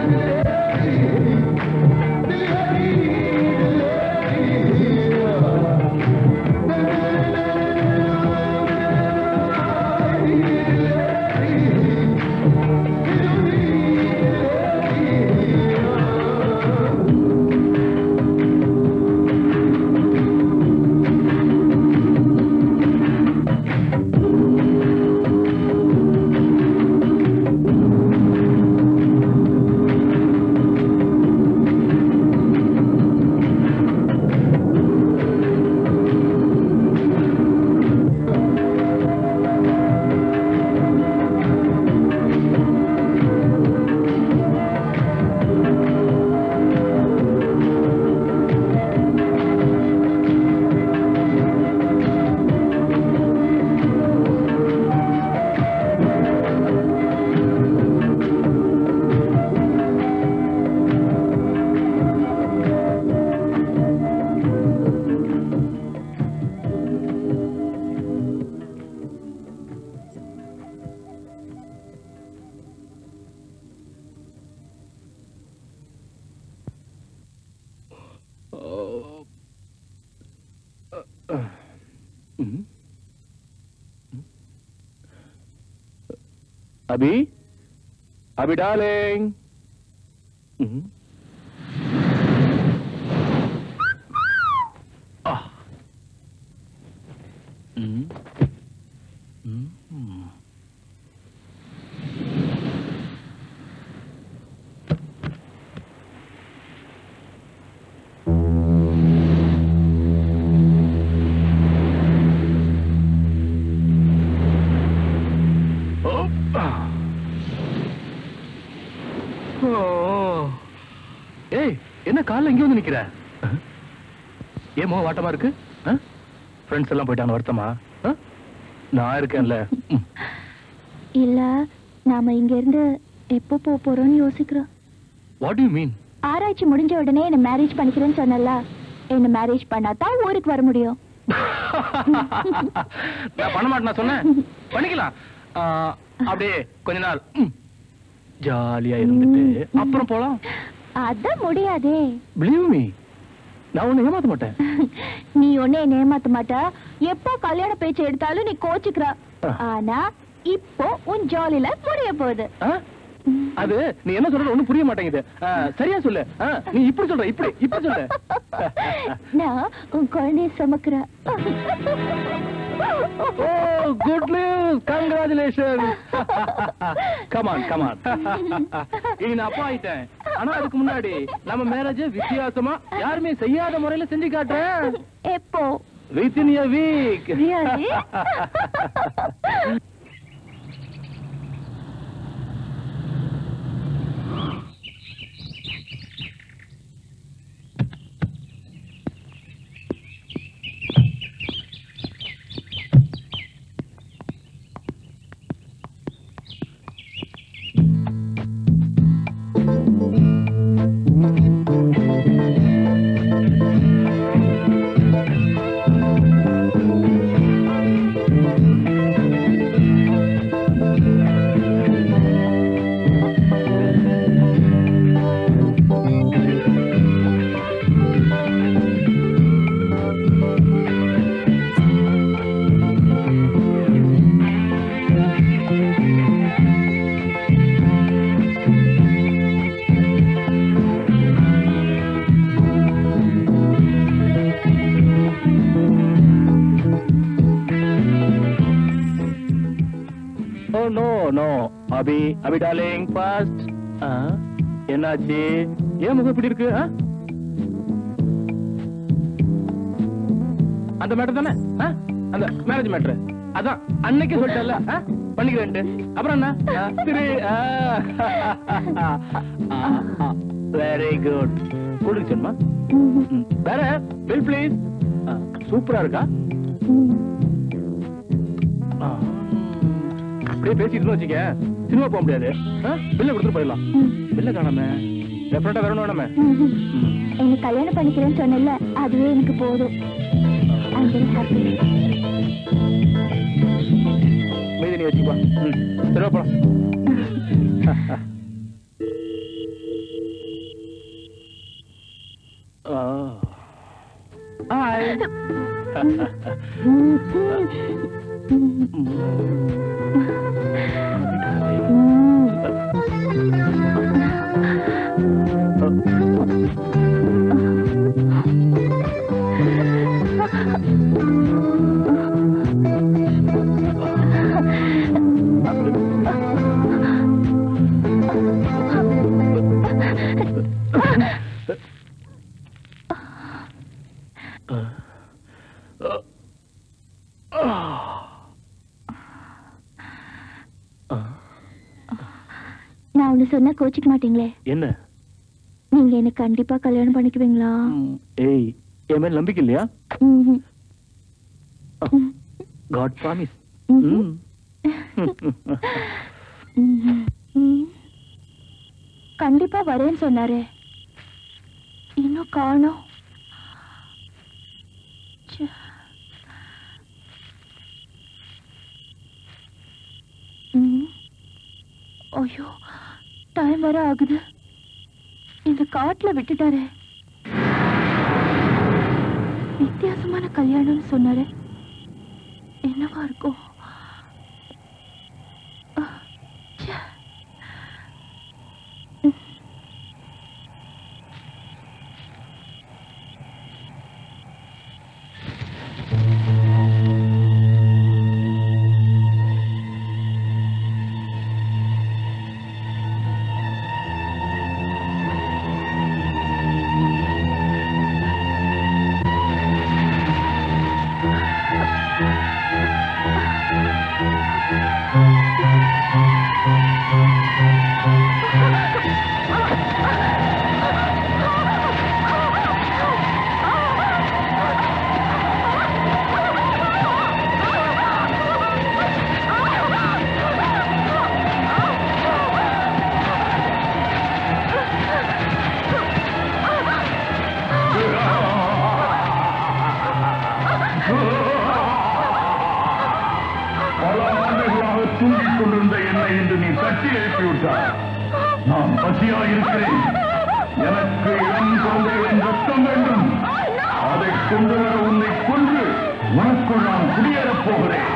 अभी अभी डार्लिंग ஏய் என்ன காலைல இங்க வந்து நிக்கிற அஹ்? ஏன் முகம் வாட்டமா இருக்கு ஃப்ரெண்ட்ஸ் எல்லாம் போயிட்டாங்க வருத்தமா அஹ்? நான் இருக்கேன்ல ம். இல்ல நாம இங்க இருந்து எப்போ போக போறோம்னு யோசிக்கிறோம் வாட் யூ மீன் ஆராய்ச்சி முடிஞ்ச உடனே என்ன மேரேஜ் பண்ணிக்கிறேன்னு சொன்னல என்ன மேரேஜ் பண்ணாதான் ஊருக்கு வர முடியும் நான் பண்ண மாட்டேன் நான் சொன்னேன் பண்ணிக்கலாம் ஆ, அப்படியே கொஞ்ச நாள் ம், ஜாலியா இருந்துட்டு அப்புறம் போலாம் அதான் முடியாதே பிலீவ் மீ நான் உன்னை ஏமாத்த மாட்டேன் நீ ஒன்னே என்ன ஏமாத்த மாட்டா எப்போ கல்யாண பேச்சு எடுத்தாலும் நீ கோச்சுக்கிற ஆனா இப்போ உன் ஜாலி லைஃப் முடிய போகுது ஆ? அது நீ என்ன சொல்றது ஒண்ணும் புரிய மாட்டேங்குது ஆ, சரியா சொல்லு ஆ, நீ இப்படி சொல்ற இப்படி இப்படி சொல்லு நான் உன் குழந்தைய சுமக்கிறேன் oh good news congratulation come on come on இனி நான் அப்பா ஆயிட்டேன் ஆனா அதுக்கு முன்னாடி நம்ம மேரேஜ் வித்தியாசமா யாருமே செய்யாத முறையில செஞ்சு காட்டுறேன் எப்போ within a week Really? Oh no no Abhi Abhi darling fast என்னாச்சு ஏன் முகம் இப்படி இருக்கு ஆ? அந்த மேட்டர் தானே ஆ? அந்த மேரேஜ் மேட்டர் அதான் அன்னைக்கு சொல்லிட்டல பண்ணிக்கிறேன்ட்டு அப்புறம் என்ன ஆ, சரி வெரி குட் கூடுங்க சொன்னா வேற பில் ப்ளீஸ் சூப்பரா இருக்கா ஆ. அப்படியே பேசிட்டு இருந்தோம் வச்சுக்க சினிமா போக முடியாது பில்ல கொடுத்துட்டு போயிடலாம் பில்ல காணாம டெஃபரெண்டா வரணும் வேணாமே என்ன கல்யாணம் பண்ணிக்கிறேன்னு சொன்னல அதுவே எனக்கு போதும் I'm very happy. மீதி நீ வச்சுப்பா ம் சரி வா போலாம் ஹாய் நான் ஒண்ணு சொன்னா கோச்சிக்க மாட்டீங்களே என்ன நீங்க என்ன கண்டிப்பா கல்யாணம் பண்ணிக்குவீங்களா ம், ஏய் என் மேல நம்பிக்கை இல்லையா ம்ஹும். காட் ப்ராமிஸ் ம்ஹும். ம்ஹும். ம். கண்டிப்பா வரேன்னு சொன்னாரு இன்னும் காணோம் ச்சே. ம். ஐயோ டைம் வர ஆகுது இந்த காட்டுல விட்டுட்டாரு வித்தியாசமான கல்யாணம்னு சொன்னாரு என்னவா இருக்கும் அஹ், ச்சே. ம். பல ஆண்டுகளாக தூங்கிக் கொண்டிருந்த என்னை இன்று நீ தட்டி எழுப்பி விட்டாய் நான் பசியா இருக்கிறேன் எனக்கு இளம் குழந்தைகளின் ரத்தம் வேண்டும் அதை கொண்டு வர உன்னை கொன்று உனக்குள் நான் குடியேறப் போகிறேன்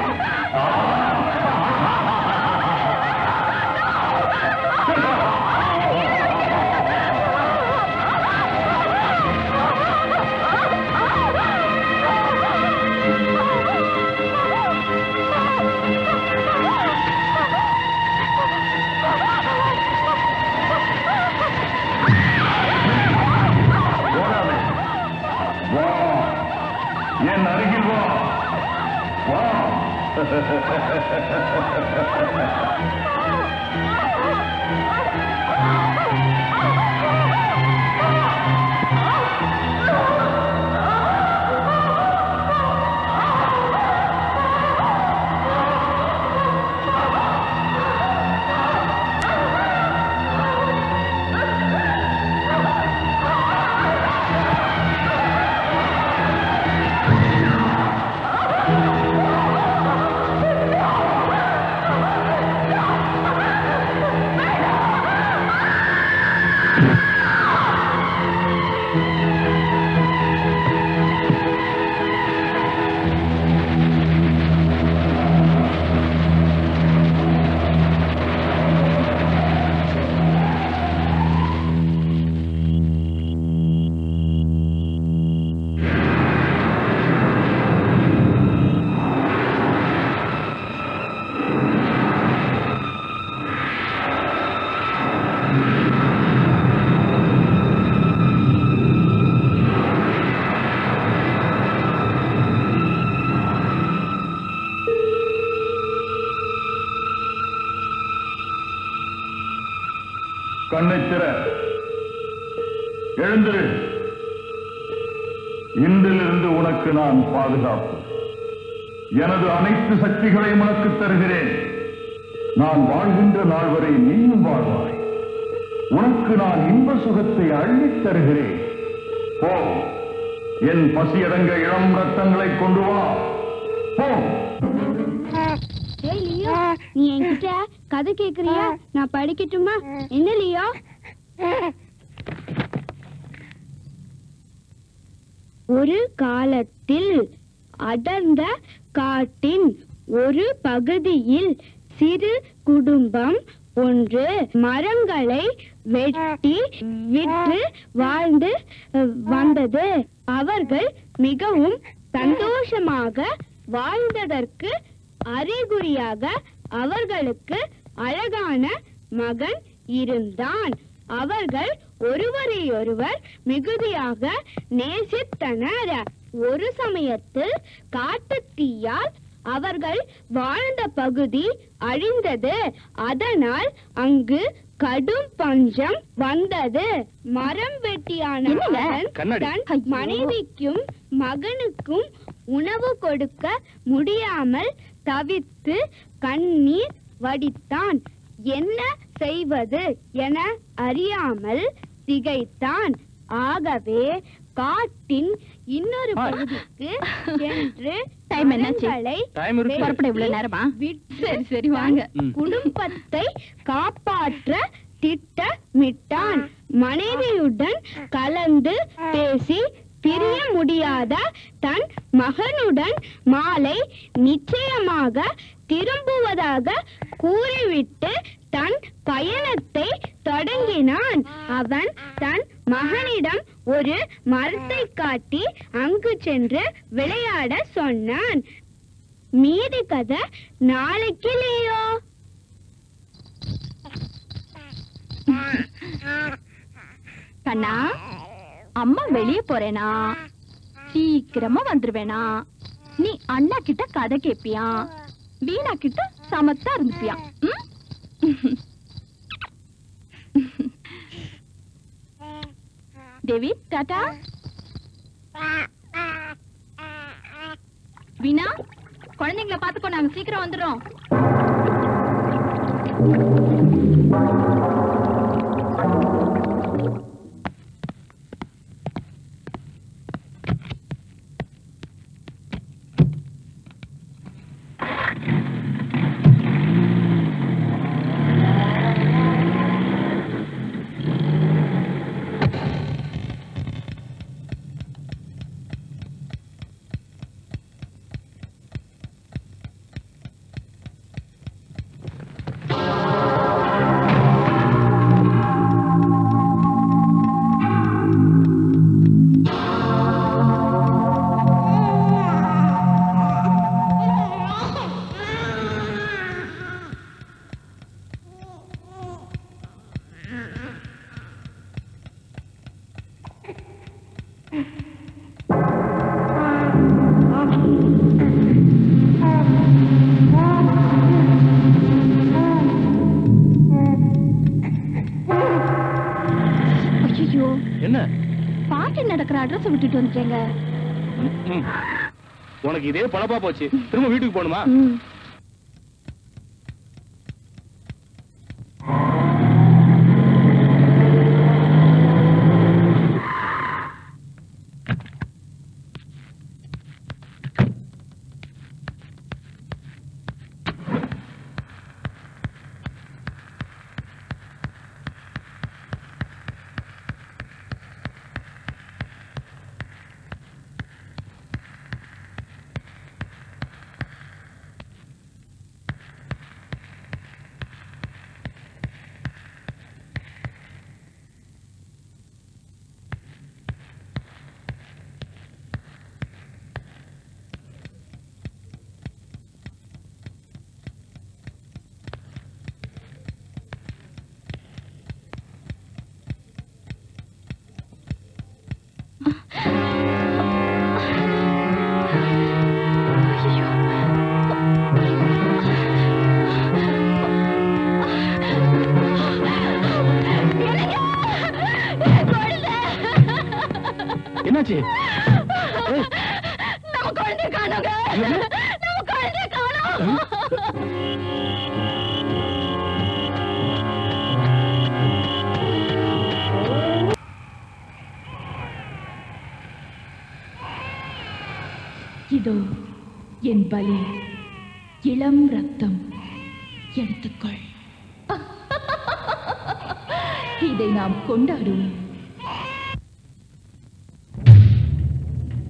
போடாதே வா என் அருகில் வா வா கண்ணை திற எழுந்திரு இன்றிலிருந்து உனக்கு நான் பாதுகாப்பு எனது அனைத்து சக்திகளையும் உனக்கு தருகிறேன் நான் வாழ்கின்ற நாள் வரை நீயும் வாழ்வாய் உனக்கு நான் இன்ப சுகத்தை அள்ளித் தருகிறேன் போ என் பசியடங்க இளம் ரத்தங்களை கொண்டு வா போ ஏய் லியோ நீ என்கிட்ட கதை கேக்குறியா நான் படிக்கட்டுமா என்ன லியோ ஒரு காலத்தில் அடர்ந்த காட்டின் ஒரு பகுதியில் சிறு குடும்பம் ஒன்று மரங்களை வெட்டி விற்று வாழ்ந்து அஹ், வந்தது அவர்கள் மிகவும் சந்தோஷமாக வாழ்ந்ததற்கு அறிகுறியாக அவர்களுக்கு அழகான மகன் இருந்தான் அவர்கள் ஒருவரையொருவர் மிகுதியாக நேசித்தனர் ஒரு சமயத்தில் காட்டுத் தீயால் அவர்கள் வாழ்ந்த பகுதி அழிந்தது அதனால் அங்கு கடும் பஞ்சம் வந்தது மரம் வெட்டியான என்னங்க? அவன் கண்ணாடி. தன் ஐயோ. மனைவிக்கும் மகனுக்கும் உணவு கொடுக்க முடியாமல் தவித்து கண்ணீர் வடித்தான் என்ன செய்வது என அறியாமல் திகைத்தான் ஆகவே காட்டின் இன்னொரு ஆ. பகுதிக்கு சென்று Time என்னாச்சு? மரங்களை Time இருக்கு. புறப்பட இவ்வளவு நேரமா? விட்டு சரி, சரி, வாங்க. ம். குடும்பத்தை காப்பாற்ற திட்டமிட்டான் மனைவியுடன் கலந்து பேசி பிரிய முடியாத தன் மகனுடன் மாலை நிச்சயமாக திரும்புவதாக கூறிவிட்டு தன் பயணத்தை தொடங்கினான் அவன் தன் மகனிடம் ஒரு மரத்தை காட்டி அங்கு சென்று விளையாட சொன்னான் மீதி கதை நாளைக்கு இல்லையோ கண்ணா அம்மா வெளிய போறேனா சீக்கிரமா வந்துருவேனா நீ அண்ணா கிட்ட கதை கேப்பியா வீணா கிட்ட சமத்தா இருந்துப்பியா ம்? தேவி டாடா வீணா குழந்தைங்கள பாத்துக்கோ நாங்க சீக்கிரம் வந்துடுறோம் ஐயோ என்ன பாட்டி நடக்கிற அட்ரஸ் விட்டுட்டு வந்துட்டேங்க ம். உனக்கு இதே பழப்பா போச்சு திரும்ப வீட்டுக்கு போகணுமா ம். என்னாச்சு ஏய், நம்ம குழந்தை காணோங்க நம்ம குழந்தை காணோம் இதோ என் பலி இளம் ரத்தம் எடுத்துக்கொள் இதை நாம் கொண்டாடுவோம்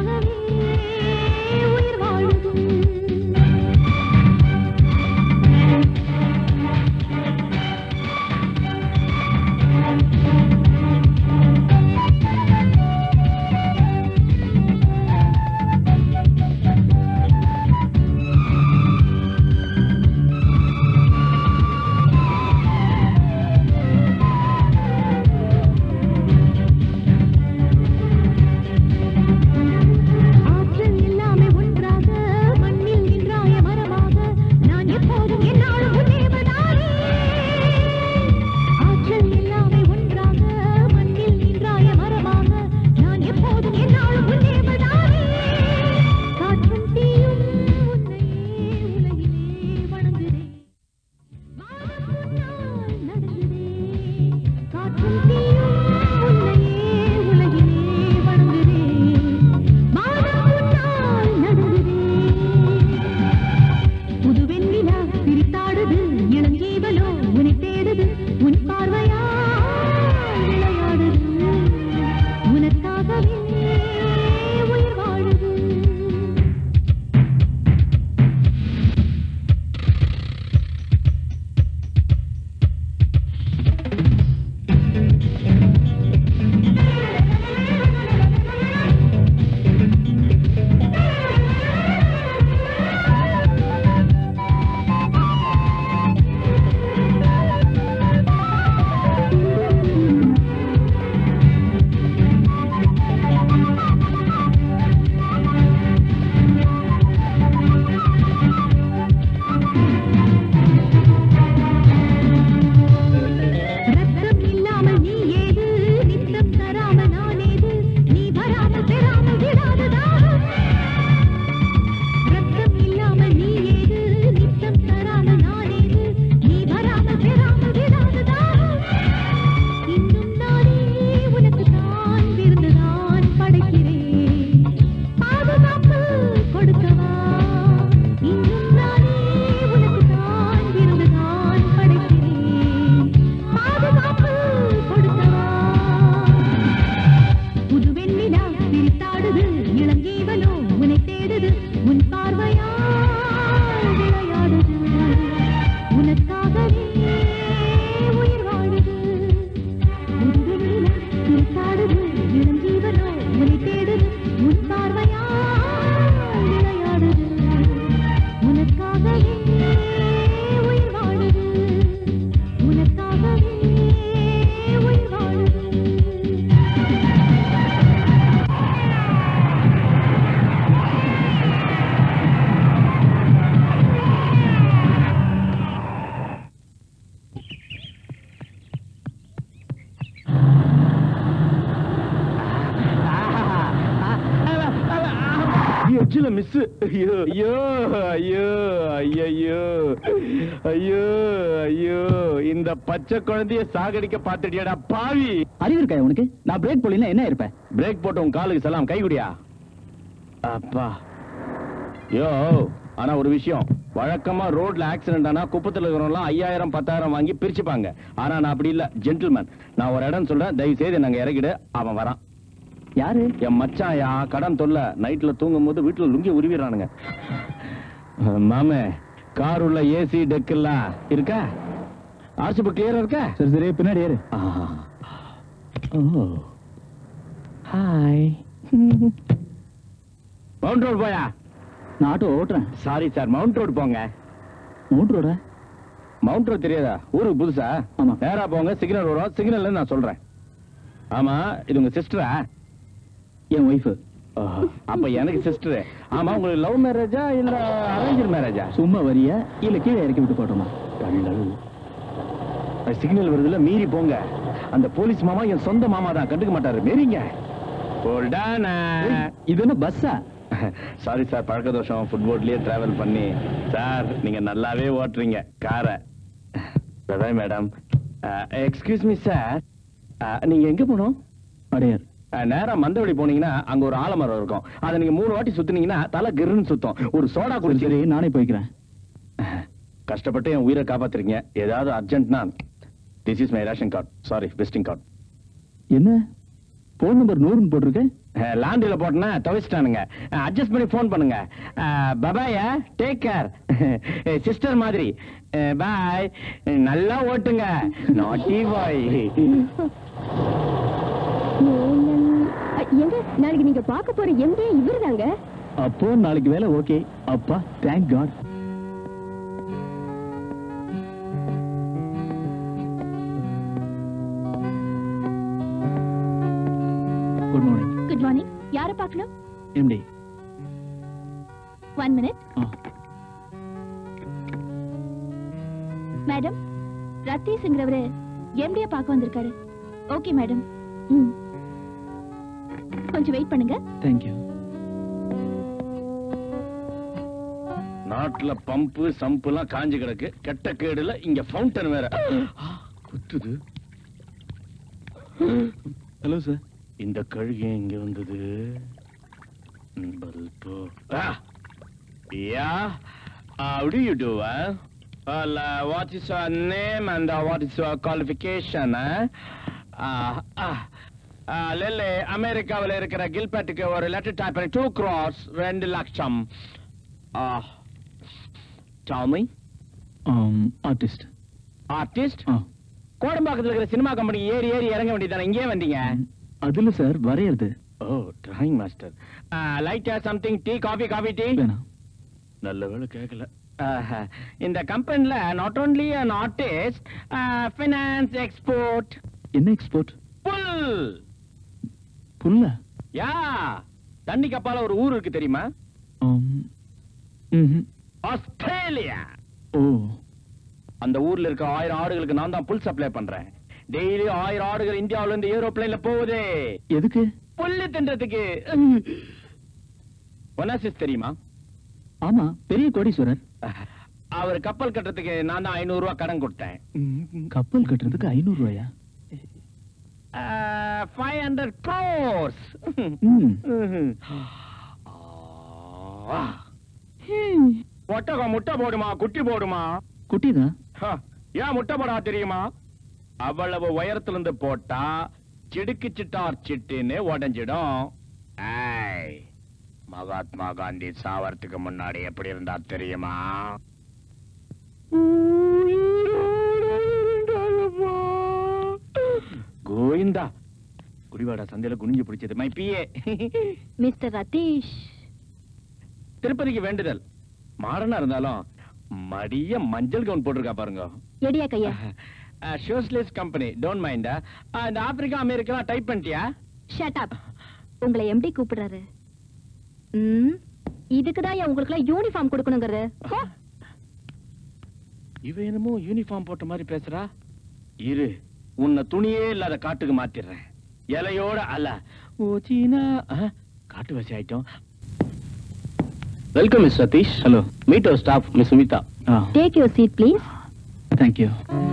உனக்காகவே உயிர் வாழுது ஆற்றல் எல்லாமே ஒன்றாக மண்ணில் நின்றாய மரமாக நான் எப்போதும் என்னாலும் உன்னேவதானே ஆற்றல் எல்லாமே ஒன்றாக மண்ணில் நின்றாய மரமாக நான் எப்போதும் என்னாலும் உன்னேவதானே காற்றும் தீயும் உன்னையே உலகிலே வணங்குகிறேன் வானம் முன்னால் நடந்துதே காற்றும் தீயும் உன்னையே உலகிலே வணங்குகிறேன் வானம் முன்னால் நடந்துதே புது வெண்ணிலா சிரித்தாடுது இளஞ்சீவலோ உன்னை தேடுது உன் பார்வையா விளையாடுது உனக்காகவே உயிர் வாழுது ரத்தம் இல்லாமல் நீ ஏது நித்தம் தராமல் நான் ஏது நீ வராமல் பெறாமல் விடாத தாகம் ரத்தம் இல்லாமல் நீ ஏது நித்தம் தராமல் நான் ஏது நீ வராமல் பெறாமல் விடாத தாகம் இன்னும் நானே உனக்கு தான் விருந்துதான் படைக்கிறேன் பாதுகாப்பு கொடுக்கவா இன்னும் நானே உனக்கு தான் விருந்துதான் படைக்கிறேன் பாதுகாப்பு கொடுக்கவா புது வெண்ணிலா சிரித்தாடுது இளஞ்சீவலோ உன்னை தேடுது உன் பார்வையா விளையாடுது உனக்காகவே உயிர் வாழுது புது வெண்ணிலா சிரித்தாடுது இளஞ்சீவலோ உன்னை தேடுது உன் பார்வையா விளையாடுது உனக்காகவே உயிர் வாழுது உனக்காகவே உயிர் வாழுது எட்ஜில் மிஸ் ஐயோ ஐயோ ஐயோ ஐயோ ஐயோ ஐயோ இந்த பச்சை குழந்தைய சாகடிக்க பாத்துட்டியாடா பாவி அறிவு இருக்கா உனக்கு நான் பிரேக் போடல என்ன இருப்பேன் பிரேக் போட்டு உன் காலுக்கு சலாம் கை குடியா அப்பா யோ ஆனா ஒரு விஷயம் வழக்கமா ரோட்ல ஆக்சிடென்ட் ஆனா குப்பத்துல இருக்கிறவங்க ஐயாயிரம் பத்தாயிரம் வாங்கி பிரிச்சுப்பாங்க ஆனா நான் அப்படி இல்ல ஜென்டில்மேன் நான் ஒரு இடம் சொல்றேன் தயவு செய்து நாங்க இறக்கிடு அவன் வரான் யாரு என் மச்சாயா கடன் தொல்ல நைட்ல தூங்கும் போது வீட்டுல லுங்கி உருவிடுறானுங்க மாமே கார் உள்ள ஏசி டெக் எல்லாம் இருக்கா ஆர்சி புக் கிளியரா இருக்கா சரி சரி பின்னாடி ஏறு ஹாய் மவுண்ட் ரோடு போயா நான் ஆட்டோ ஓட்டுறேன் சாரி சார் மவுண்ட் ரோடு போங்க மூட்டரோட மவுண்ட் ரோடு தெரியாதா ஊருக்கு புதுசா ஆமா. நேரா போங்க சிக்னல் வரும் சிக்னல்ல நான் சொல்றேன் ஆமா இது உங்க சிஸ்டரா என் ஒய்ஃபு அப்ப எனக்கு சிஸ்டர் ஆமா உங்களுக்கு லவ் மேரேஜா இல்ல அரேஞ்ச் மேரேஜா சும்மா வரியா இல்ல கீழே இறக்கி விட்டு போட்டோமா சிக்னல் வருதுல மீறி போங்க அந்த போலீஸ் மாமா என் சொந்த மாமா தான் கண்டுக்க மாட்டாரு மீறிங்க போல்டானா இது என்ன பஸ்ஸா சாரி சார் பழக்க தோஷம் ஃபுட்போர்ட்லயே டிராவல் பண்ணி சார் நீங்க நல்லாவே ஓட்டுறீங்க காரை அதான் மேடம் எக்ஸ்கியூஸ் மீ சார் நீங்க எங்க போகணும் அடையார் அஹ், நேரா மந்தவழி போனீங்கன்னா அங்க ஒரு ஆலமரம் இருக்கும் அதை நீங்க மூணு வாட்டி சுத்துனீங்கன்னா தலை கிருன்னு சுத்தம் ஒரு சோடா சரி குடிச்சு சரி நானே போய்க்கிறேன் கஷ்டப்பட்டு என் உயிரை காப்பாத்துறீங்க ஏதாவது அர்ஜென்ட்னா this is my ration card sorry visiting card என்ன போன் நம்பர் நூறுன்னு போட்டிருக்கேன் லாண்ட்ரியில போட்டனா துவைச்சிட்டானுங்க அட்ஜஸ்ட் பண்ணி ஃபோன் பண்ணுங்க பபாயா டேக் கேர் சிஸ்டர் மாதிரி பாய் நல்லா ஓட்டுங்க நாட்டி பாய் எங்க நாளைக்கு நீங்க பார்க்க போற எம்டி இவர் தாங்க அப்போ நாளைக்கு வேலை ஓகே அப்பா thank God good morning good morning யார பார்க்கணும் எம்டி ஒன் மினிட் ஆ மேடம் ரத்தீஷ்ங்கிறவரு எம்டிய பார்க்க வந்திருக்காரு ஓகே மேடம் ம் கொஞ்சம் வெயிட் பண்ணுங்க தேங்க்யூ நாட்டுல பம்பு சம்பு எல்லாம் காஞ்சு கிடக்கு கெட்ட கேடுல இங்க ஃபவுண்டன் வேற ஆ, குத்துது ஹலோ சார் இந்த கழுகு எங்க வந்தது ம், பல்பு ஆ yeah how do you do eh? well uh, what is your name and uh, what is your qualification eh? uh, uh, uh, லெல்லே அமெரிக்காவில் இருக்கிற கில்பேட்டுக்கு ஒரு லெட்டர் டைப் பண்ணி டூ கிராஸ் ரெண்டு லட்சம் டாமி ஆர்டிஸ்ட் ஆர்டிஸ்ட் ஆ கோடம்பாக்கத்தில் இருக்கிற சினிமா கம்பெனி ஏறி ஏறி இறங்க வேண்டியதானே இங்கே வந்தீங்க அதுல சார் வரையறது ஓ டிராயிங் மாஸ்டர் லைட்டா something tea coffee coffee tea வேணாம் நல்ல வேலை கேட்கல இந்த கம்பெனில not only an artist finance export என்ன எக்ஸ்போர்ட் புல் புல்ல யா தண்ணி கப்பால ஒரு ஊர் இருக்கு தெரியுமா ம் ஆஸ்திரேலியா ஓ அந்த ஊர்ல இருக்க ஆயிரம் ஆடுகளுக்கு நான் தான் புல் சப்ளை பண்றேன் டெய்லி ஆயிரம் ஆடுகள் இந்தியாவுல இருந்து ஏரோப்ளேன்ல போகுது எதுக்கு புல்லு தின்றதுக்கு ஒனாசிஸ் தெரியுமா ஆமா பெரிய கோடீஸ்வரர் அவர் கப்பல் கட்டுறதுக்கு நான் தான் ஐநூறு ரூபாய் கடன் கொடுத்தேன் கப்பல் கட்டுறதுக்கு ஐநூறு ரூபாயா ஃபைவ் ஹண்ட்ரட் க்ரோர்ஸ் ம் ஒட்டகம் முட்டை போடுமா குட்டி போடுமா குட்டிதான் ஹ, ஏன் முட்டை போடா தெரியுமா அவ்வளவு உயரத்துல இருந்து போட்டா சிடுக்கு சிட்டார் சிட்டுன்னு உடஞ்சிடும் ஏய், மகாத்மா காந்தி சாவறதுக்கு முன்னாடி எப்படி இருந்தா தெரியுமா கோவிந்தா குடிவாடா சந்தையில குனிஞ்சு பிடிச்சது மை பிஏ மிஸ்டர் ரதீஷ் திருப்பதிக்கு வேண்டுதல் மாடனா இருந்தாலும் மடிய மஞ்சள் கவுன் போட்டிருக்கா பாருங்க எடியா கையா ஷோஸ்லெஸ் கம்பெனி டோன்ட் மைண்ட் இந்த ஆப்பிரிக்கா அமெரிக்கா டைப் பண்ணிட்டியா ஷட் அப் உங்களை எம்டி கூப்பிடுறாரு ம் இதுக்கு தான் உங்களுக்கு யூனிஃபார்ம் கொடுக்கணுங்கிறது போ. இவ என்னமோ யூனிஃபார்ம் போட்ட மாதிரி பேசுறா இரு உன்னை துணியே இல்லாத காட்டுக்கு மாத்திடுறேன் இலையோட அல்ல ஓ சீனா காட்டு வசி ஆயிட்டோம் welcome miss Satish hello meet our staff miss Sumitha ah take your seat please thank you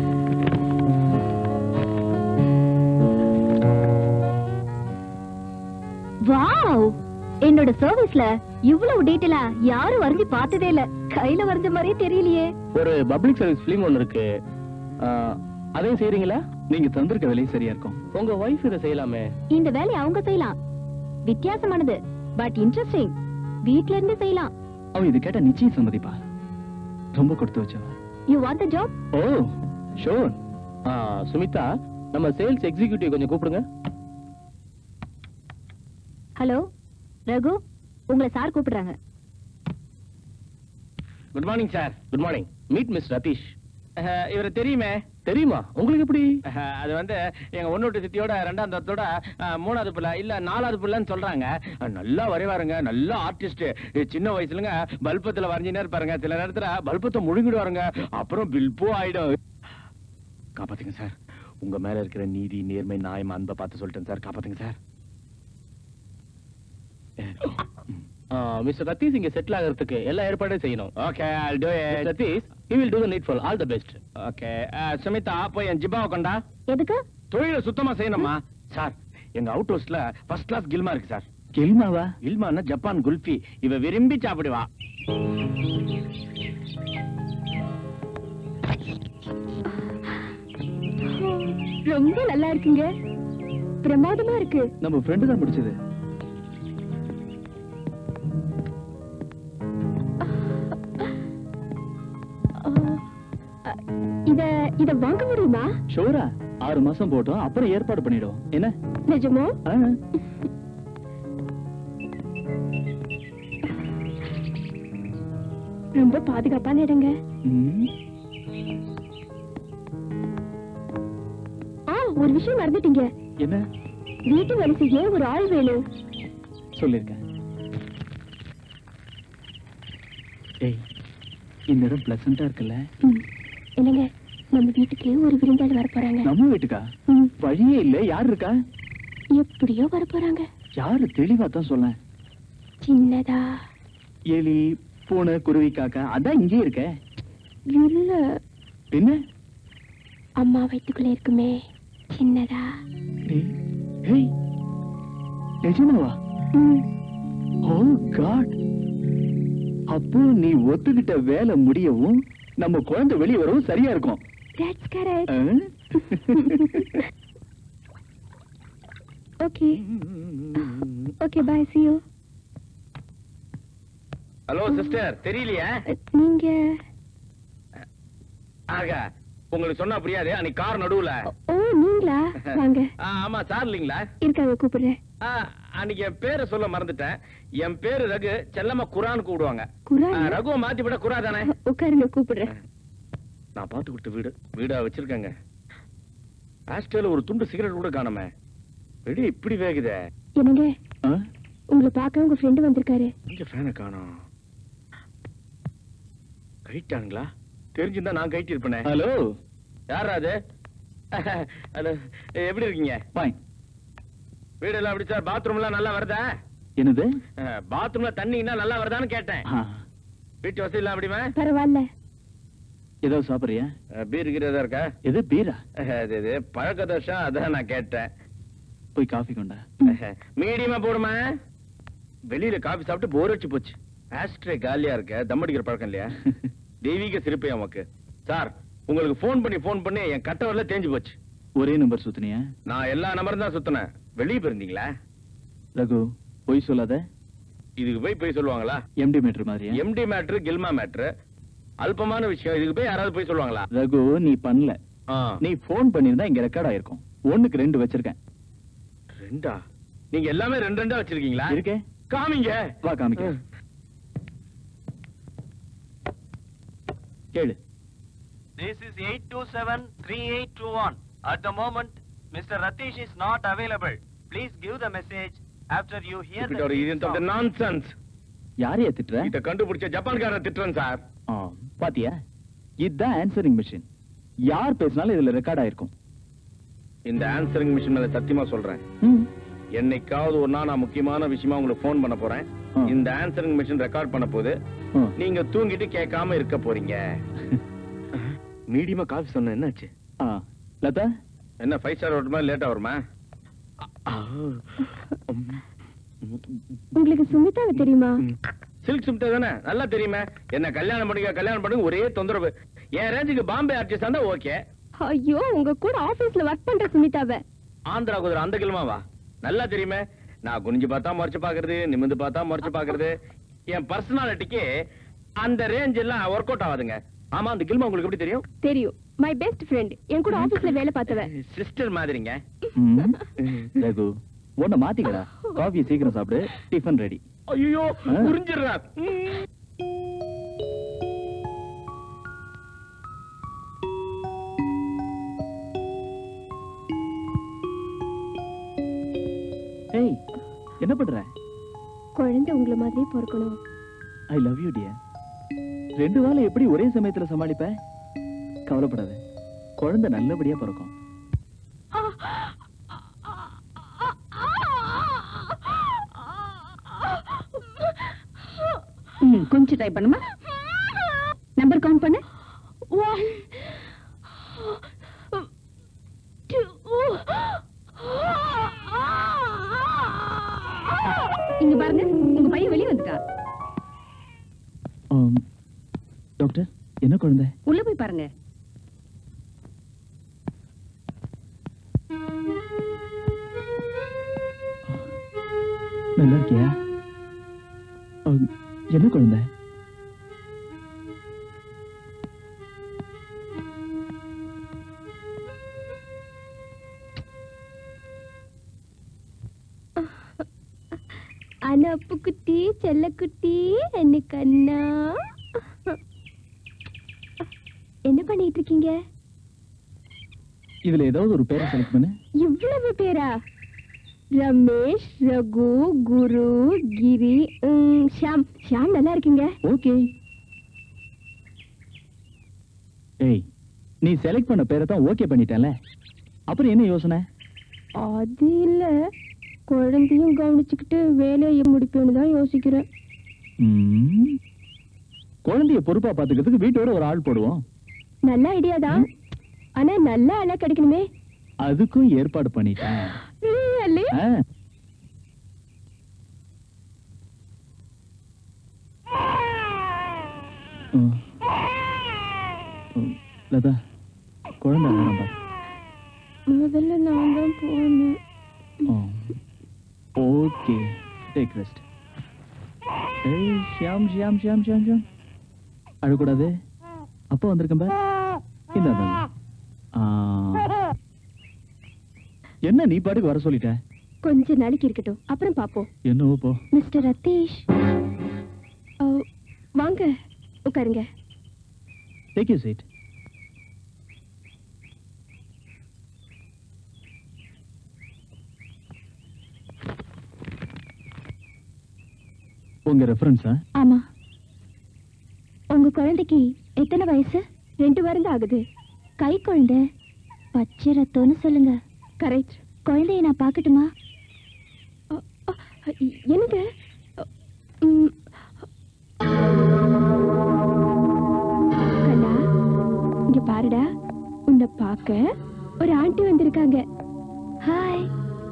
wow என்னோட சர்வீஸ்ல இவ்வளவு டீட்டெயிலா யாரும் வரைஞ்சு பார்த்ததே இல்ல கையில வரைஞ்ச மாதிரியே தெரியலையே ஒரு பப்ளிக் சர்வீஸ் ஃபிலிம் ஒன்னு இருக்கு ஆஹ், அதையும் செய்றீங்களா நீங்க தந்திருக்க விலையும் சரியா இருக்கும் உங்க ஒய்ஃப் இதை செய்யலாமே இந்த வேலையை அவங்க செய்யலாம் வித்தியாசமானது பட் இன்ட்ரெஸ்டிங் வீட்ல இருந்து செய்யலாம் அவ இது கேட்டா நிச்சயம் சம்மதிப்பா ரொம்ப கொடுத்து வச்சவ you want the job oh sure Sumitha நம்ம சேல்ஸ் எக்ஸிகியூட்டிவ் கொஞ்சம் கூப்பிடுங்க ஹலோ ரகு உங்களை சார் கூப்பிடுறாங்க good morning sir good morning meet miss Ratheesh இவரை தெரியுமே தெரியுமா உங்களுக்கு எப்படி அது வந்து எங்க ஒன்னோட்டு சித்தியோட ரெண்டாம் தரத்தோட அஹ், மூணாவது பிள்ளை இல்ல நாலாவது பிள்ளைன்னு சொல்றாங்க அஹ், நல்லா வரைவாருங்க நல்ல ஆர்டிஸ்ட் சின்ன வயசுலங்க பல்பத்துல வரைஞ்சினே இருப்பாருங்க சில நேரத்துல பல்பத்தை முழுங்கிடுவாருங்க அப்புறம் பில்போ ஆயிடும் காப்பாத்துங்க சார் உங்க மேல இருக்கிற நீதி நேர்மை நியாயம் அன்பை பார்த்து சொல்லிட்டேன் சார் காப்பாத்துங்க சார் மிஸ்டர் ரத்தீஷ் இங்க செட்டில் ஆகிறதுக்கு எல்லா ஏற்பாடும் செய்யணும் okay I'll do it Ratheesh he will do the needful all the best okay Sumitha போய் என் ஜிபாவை கொண்டா எதுக்கு தொழிலை சுத்தமா செய்யணுமா சார் எங்க அவுட் ஹவுஸ்ல ஃபர்ஸ்ட் கிளாஸ் கில்மா இருக்கு சார் கெல்மாவா கில்மான்னா ஜப்பான் குல்ஃபி இவ விரும்பி சாப்பிடுவா ரொம்ப நல்லா இருக்குங்க பிரமாதமா இருக்கு நம்ம ஃப்ரெண்டு தான் முடிச்சது இத இத வாங்க முடியுமா ஷோரா ஆறு மாசம் போட்டோம் அப்புறம் ஏற்பாடு பண்ணிடுவோம் என்ன நிஜமோ ஆ, ரொம்ப பாதுகாப்பான இடங்க ம், ஆ ஒரு விஷயம் மறந்துட்டீங்க என்ன வீட்டு வேலை செய்ய ஒரு ஆள் வேணும் சொல்லிருக்கேன் ஏய் இந்த இடம் பிளசண்டா இருக்குல்ல ம். என்னங்க நம்ம வீட்டுக்கு ஒரு விருந்தாளி வர போறாங்க நம்ம வீட்டுக்கா ம். வழியே இல்ல யார் இருக்கா எப்படியோ வர போறாங்க யாரு தெளிவா தான் சொல்லேன் சின்னதா எலி பூனை குருவி காக்கா அதான் இங்கே இருக்க இல்ல பின்ன அம்மா வயித்துக்குள்ள இருக்குமே சின்னதா நீ ஏய் நிஜமாவா ம். ஓ காட் அப்போ நீ ஒத்துக்கிட்ட வேலை முடியவும் நம்ம குழந்தை வெளியே வரவும் சரியா இருக்கும் That's correct. ஆ? Okay. Okay, bye. See you. Hello sister தெரியலையா அ, நீங்க ஆக உங்களுக்கு சொன்னா புரியாது அன்னைக்கு கார் நடுவுல ஓ நீங்களா வாங்க ஆ, ஆமா சார் இல்லைங்களா இருக்காங்க கூப்பிடுறேன் ஆ, அன்னைக்கு என் பேரை சொல்ல மறந்துட்டேன் என் பேரு ரகு செல்லம்மா குரான் கூப்பிடுவாங்க குரான்? ஆ, ரகுவை மாத்தி விட குரா தானே உட்காருங்க கூப்பிடுறேன் நான் பார்த்து கொடுத்த வீடு வீடா வச்சிருக்கேங்க ஆஸ்டேல ஒரு துண்டு சிகரெட் கூட காணாம வெளியே இப்படி வேகுதே என்னங்க ஆ? உங்களை பார்க்க உங்க ஃப்ரெண்டு வந்திருக்காரு இங்க ஃபேனை காணோம் கைட்டானுங்களா தெரிஞ்சிருந்தா நான் கைட்டி இருப்பேனே ஹலோ யாரா அது ஹலோ எப்படி இருக்கீங்க ஃபைன் வீடெல்லாம் எப்படி சார் பாத்ரூம் எல்லாம் நல்லா வருதா என்னது பாத்ரூம்ல தண்ணின்னா நல்லா வருதான்னு கேட்டேன் ஆ, வீட்டு வசதி எல்லாம் அப்படிமா பரவாயில்ல ஏதாவது சாப்பிடுறியா பீர் இருக்கிறதா இருக்கா எது பீரா அது இது பழக்க தோஷம் அதான் நான் கேட்டேன் போய் காஃபி கொண்டா மீடியமா போடுமா வெளியில காபி சாப்பிட்டு போர் அடிச்சு போச்சு ஆஸ்ட்ரே காலியா இருக்க தம் அடிக்கிற பழக்கம் இல்லையா தெய்வீக சிரிப்பு நமக்கு சார் உங்களுக்கு ஃபோன் பண்ணி ஃபோன் பண்ணி என் கட்ட வரல தேஞ்சு போச்சு ஒரே நம்பர் சுத்தினியா நான் எல்லா நம்பரும் தான் சுத்தினேன் வெளியே போயிருந்தீங்களா ரகு பொய் சொல்லாத இதுக்கு போய் போய் சொல்லுவாங்களா எம்டி மீட்டர் மாதிரியா எம்டி மேட்ரு கில்மா மேட்ரு அல்பமான விஷயம் இதுக்கு போய் யாராவது போய் சொல்லுவாங்களா ரகு நீ பண்ணல ஆ. நீ போன் பண்ணிருந்தா இங்க ரெக்கார்ட் ஆயிருக்கும் ஒண்ணுக்கு ரெண்டு வச்சிருக்கேன் ரெண்டா நீங்க எல்லாமே ரெண்டு ரெண்டா வச்சிருக்கீங்களா இருக்கே காமிங்க வா காமிக்க கேளு This is 827-3821. At the moment, Mr. Ratish is not available. Please give the message after you hear இப்படி the ஒரு beep இது sound. நான்சென்ஸ் யாரைய திட்டுற இத கண்டுபிடிச்ச ஜப்பான்காரன் திட்டுறேன் சார் ஆ, பாத்தியா இதுதான் ஆன்சரிங் மிஷின் யார் பேசினாலும் இதுல ரெக்கார்ட் ஆயிருக்கும் இந்த ஆன்சரிங் மிஷின் மேல சத்தியமா சொல்றேன் ம். என்னைக்காவது ஒரு நாள் நான் முக்கியமான விஷயமா உங்களுக்கு ஃபோன் பண்ண போறேன் ஆ. இந்த ஆன்சரிங் மிஷின் ரெக்கார்ட் பண்ண போது ஆ. நீங்க தூங்கிட்டு கேட்காம இருக்க போறீங்க மீடியமா காஃபி சொன்ன என்னாச்சு ஆ, லதா என்ன ஃபைவ் ஸ்டார் வருமா லேட்டா வருமா உங்களுக்கு சுமிதாவை தெரியுமா சில்க் சுமிட்டா தானே நல்லா தெரியுமே என்ன கல்யாணம் பண்ணுங்க கல்யாணம் பண்ணுங்க ஒரே தொந்தரவு என் ரேஞ்சுக்கு பாம்பே ஆர்டிஸ்ட் இருந்தா ஓகே ஐயோ உங்க கூட ஆபீஸ்ல ஒர்க் பண்ற சுமிதாவை ஆந்திரா குதிரை அந்த கிழமாவா நல்லா தெரியுமே நான் குனிஞ்சு பார்த்தா முறைச்சு பாக்குறது நிமிந்து பார்த்தா முறைச்சு பாக்குறது என் பர்சனாலிட்டிக்கு அந்த ரேஞ்ச் எல்லாம் ஒர்க் அவுட் ஆகாதுங்க ஆமா அந்த கில்மா உங்களுக்கு எப்படி தெரியும் தெரியும் மை பெஸ்ட் ஃப்ரெண்ட் என் கூட ஆபீஸ்ல வேலை பார்த்தவ சிஸ்டர் மாதிரிங்க ம். ரகு உன்னை மாத்திக்கடா காஃபி சீக்கிரம் சாப்பிடு டிஃபன் ரெடி ஐயோ ஆ. புரிஞ்சிடுறா ஏய் என்ன பண்ற குழந்தை உங்களை மாதிரியே பிறக்கணும் ஐ லவ் யூ டியர் ரெண்டு வாழை எப்படி ஒரே சமயத்துல சமாளிப்ப கவலைப்படாத குழந்தை நல்லபடியா பிறக்கும் ம், கொஞ்சம் ட்ரை பண்ணுமா நம்பர் கவுண்ட் பண்ணு ஒன் இங்க பாருங்க உங்க பையன் வெளியே வந்துட்டான் ஆம், டாக்டர் என்ன குழந்தை உள்ள போய் பாருங்க நல்லா இருக்கியா அஹ், என்ன குழந்தை அனப்பு குட்டி செல்லக்குட்டி என்ன கண்ணா என்ன பண்ணிட்டு இருக்கீங்க இதுல ஏதாவது ஒரு பேரை செலக்ட் பண்ணு இவ்வளவு பேரா ரமேஷ் ரகு குரு கிரி ம், ஷாம் ஷாம் நல்லா இருக்கீங்க ஓகே ஏய் நீ செலக்ட் பண்ண பேரை தான் ஓகே பண்ணிட்டேன்ல அப்புறம் என்ன யோசனை அது இல்ல குழந்தையும் கவனிச்சுக்கிட்டு வேலையை முடிப்பேன்னு தான் யோசிக்கிறேன் ம். குழந்தைய பொறுப்பா பாத்துக்கிறதுக்கு வீட்டோட ஒரு ஆள் போடுவோம் நல்ல ஐடியா தான் ஆனா நல்ல ஆளா கிடைக்கணுமே அதுக்கும் ஏற்பாடு பண்ணிட்டேன் Really? ஆ. ம். ம். லதா குழந்தை அழறான் பாரு. முதல்ல நான் தான் போகணும் ஓகே டேக் ரெஸ்ட் ஏய் ஷியாம் ஷியாம் ஷியாம் ஷியாம் ஷியாம் அழக்கூடாது அப்பா வந்திருக்கேன் பார் இந்த என்ன நீ பாட்டுக்கு வர சொல்லிட்ட கொஞ்ச நாளைக்கு இருக்கட்டும் அப்புறம் பாப்போம் என்னவோ போ மிஸ்டர் ரத்தீஷ் ஓ, வாங்க உட்காருங்க டேக் யூ சீட் உங்க ரெஃபரன்ஸா ஆமா உங்க குழந்தைக்கு எத்தனை வயசு ரெண்டு வாரம் தான் ஆகுது கை குழந்தை பச்சை ரத்தம்னு சொல்லுங்க கரெக்ட் குழந்தைய நான் பார்க்கட்டுமா என்னங்க ம், கண்ணா இங்க பாருடா உன்னை பார்க்க ஒரு ஆண்டி வந்திருக்காங்க ஹாய்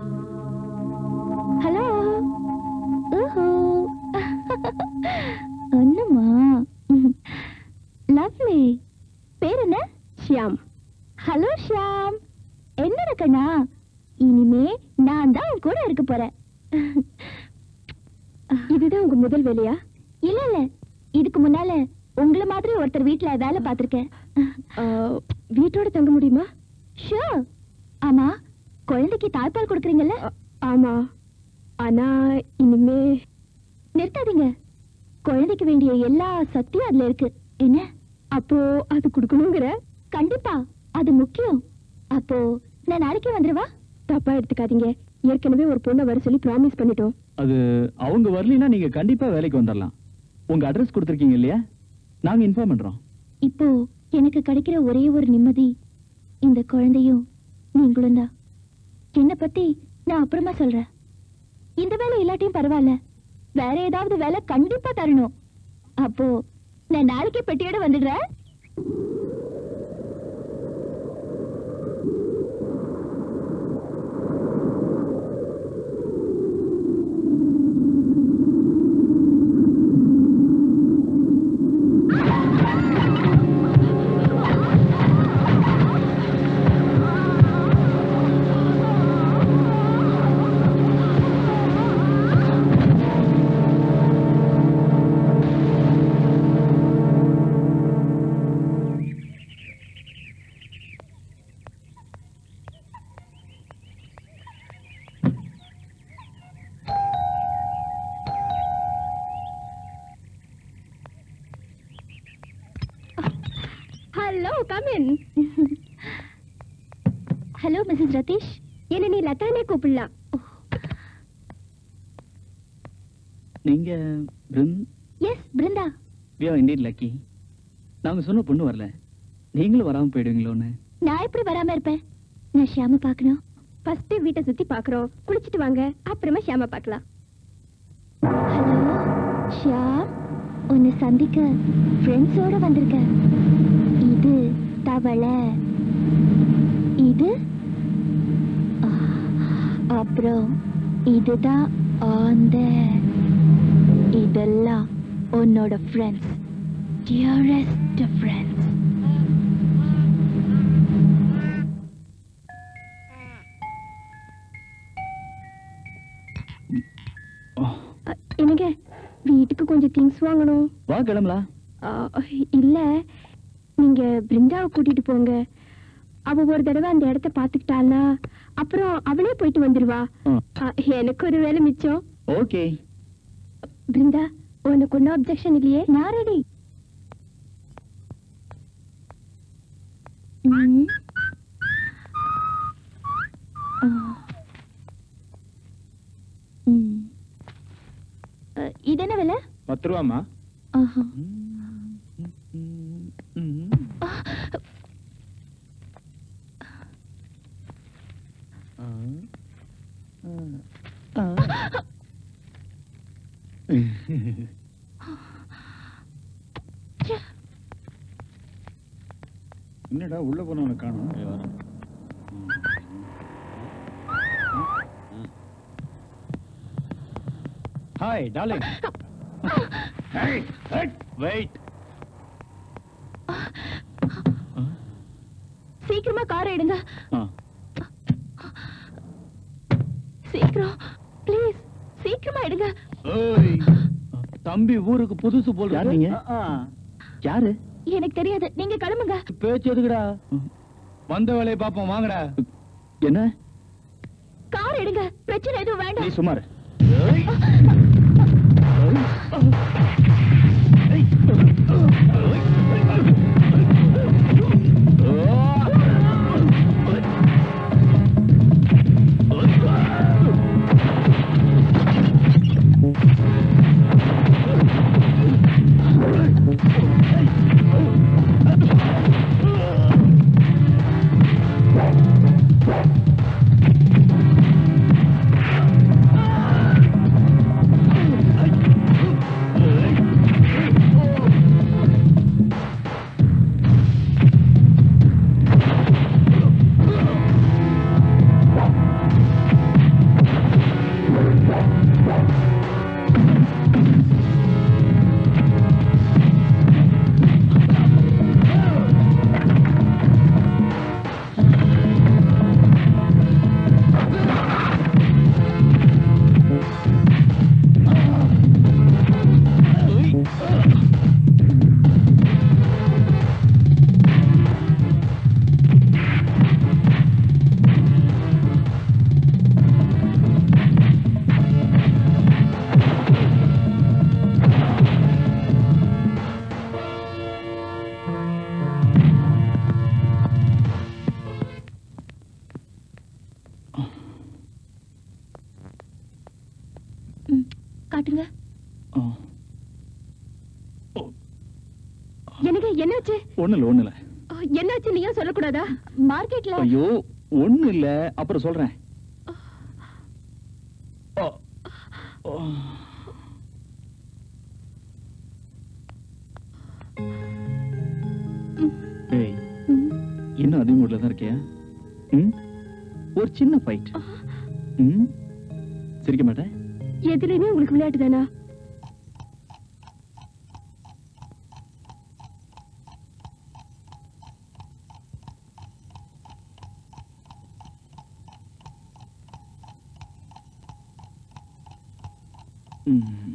ஹலோ ஓஹோ ஒண்ணுமா லவ்லி பேர் என்ன ஷியாம் ஹலோ ஷாம் என்னடா கண்ணா இனிமே நான் தான் உன் கூட இருக்க போறேன் இதுதான் உங்க முதல் வேலையா இல்ல இல்ல இதுக்கு முன்னால உங்கள மாதிரி ஒருத்தர் வீட்ல வேலை பார்த்திருக்கேன் ஆ, வீட்டோட தங்க முடியுமா ஷூர் ஆமா குழந்தைக்கு தாய்ப்பால் கொடுக்குறீங்கல்ல ஆ, ஆமா ஆனா இனிமே நிறுத்தாதீங்க குழந்தைக்கு வேண்டிய எல்லா சக்தியும் அதுல இருக்கு என்ன அப்போ அது கொடுக்கணுங்கிற கண்டிப்பா அது முக்கியம் அப்போ நான் நாளைக்கே வந்துருவா தப்பா எடுத்துக்காதீங்க ஏற்கனவே ஒரு பொண்ணை வர சொல்லி ப்ராமிஸ் பண்ணிட்டோம் அது அவங்க வரலைன்னா நீங்க கண்டிப்பா வேலைக்கு வந்துடலாம் உங்க அட்ரஸ் கொடுத்துருக்கீங்க இல்லையா நாங்க இன்ஃபார்ம் பண்றோம் இப்போ எனக்கு கிடைக்கிற ஒரே ஒரு நிம்மதி இந்த குழந்தையும் நீங்களும் தான் என்ன பத்தி நான் அப்புறமா சொல்றேன் இந்த வேலை இல்லாட்டியும் பரவாயில்ல வேற ஏதாவது வேலை கண்டிப்பா தரணும் அப்போ நான் நாளைக்கே பெட்டியோட வந்துடுறேன் hello come in hello Mrs Ratheesh என்ன நீ லதானே கூப்பிடலாம் நீங்க பிருந் yes Brindha we are indeed lucky நாங்க சொன்ன பொண்ணு வரல நீங்களும் வராம போயிடுவீங்களோன்னு நான் எப்படி வராம இருப்பேன் நான் ஷியாம பார்க்கணும் ஃபர்ஸ்ட் வீட்டை சுத்தி பாக்குறோம் குளிச்சிட்டு வாங்க அப்புறமா ஷியாம பார்க்கலாம் ஹலோ ஷியாம் உன்னை சந்திக்க ஃப்ரெண்ட்ஸோட வந்திருக்கேன் இது தவளை இது ஆ, அப்புறம் இதுதான் ஆந்த இதெல்லாம் உன்னோட friends dearest friends Oh. Things வாங்கணும் வா கிளம்பலாம் ஆ, இல்ல நீங்க பிருந்தாவை கூட்டிட்டு போங்க அவ ஒரு தடவை அந்த இடத்த பாத்துக்கிட்டாள்னா அப்புறம் அவளே போயிட்டு வந்துருவா ம். ஆ, எனக்கு ஒரு வேலை மிச்சம் ஓகே பிருந்தா உனக்கு ஒன்னும் அப்செக்ஷன் இல்லையே நான் ரெடி இது என்ன விலை பத்து ரூபாமா ஆஹா. என்னடா உள்ள போனவனை காணும் ஹாய் டார்லிங் வெயிட் சீக்கிரமா காரை எடுங்க ஆ சீக்கிரம் ப்ளீஸ் சீக்கிரமா எடுங்க ஏய் தம்பி ஊருக்கு புதுசு போல் யார் நீங்க? யாரு எனக்கு தெரியாது நீங்க கிளம்புங்க பேச்சு எதுக்குடா வந்த வேலையை பாப்போம் வாங்கடா என்ன கார் எடுங்க பிரச்சனை எதுவும் நீ வேண்டாம் சுமார் ம், காட்டுங்க எனக்கு என்னாச்சு ஒண்ணு இல்ல ஒண்ணு இல்ல ஆ, என்னாச்சு நீங்க சொல்லக்கூடாதா மார்க்கெட்ல ஐயோ ஒண்ணு இல்ல அப்புறம் சொல்றேன் ஓ. ஓ. ஏய் ம், இன்னும் அதே மூட்ல தான் இருக்கியா ம்? ஒரு சின்ன ஃபைட் ம் சிரிக்க மாட்டேன் எதுலையுமே உங்களுக்கு விளையாட்டு தானா ம்.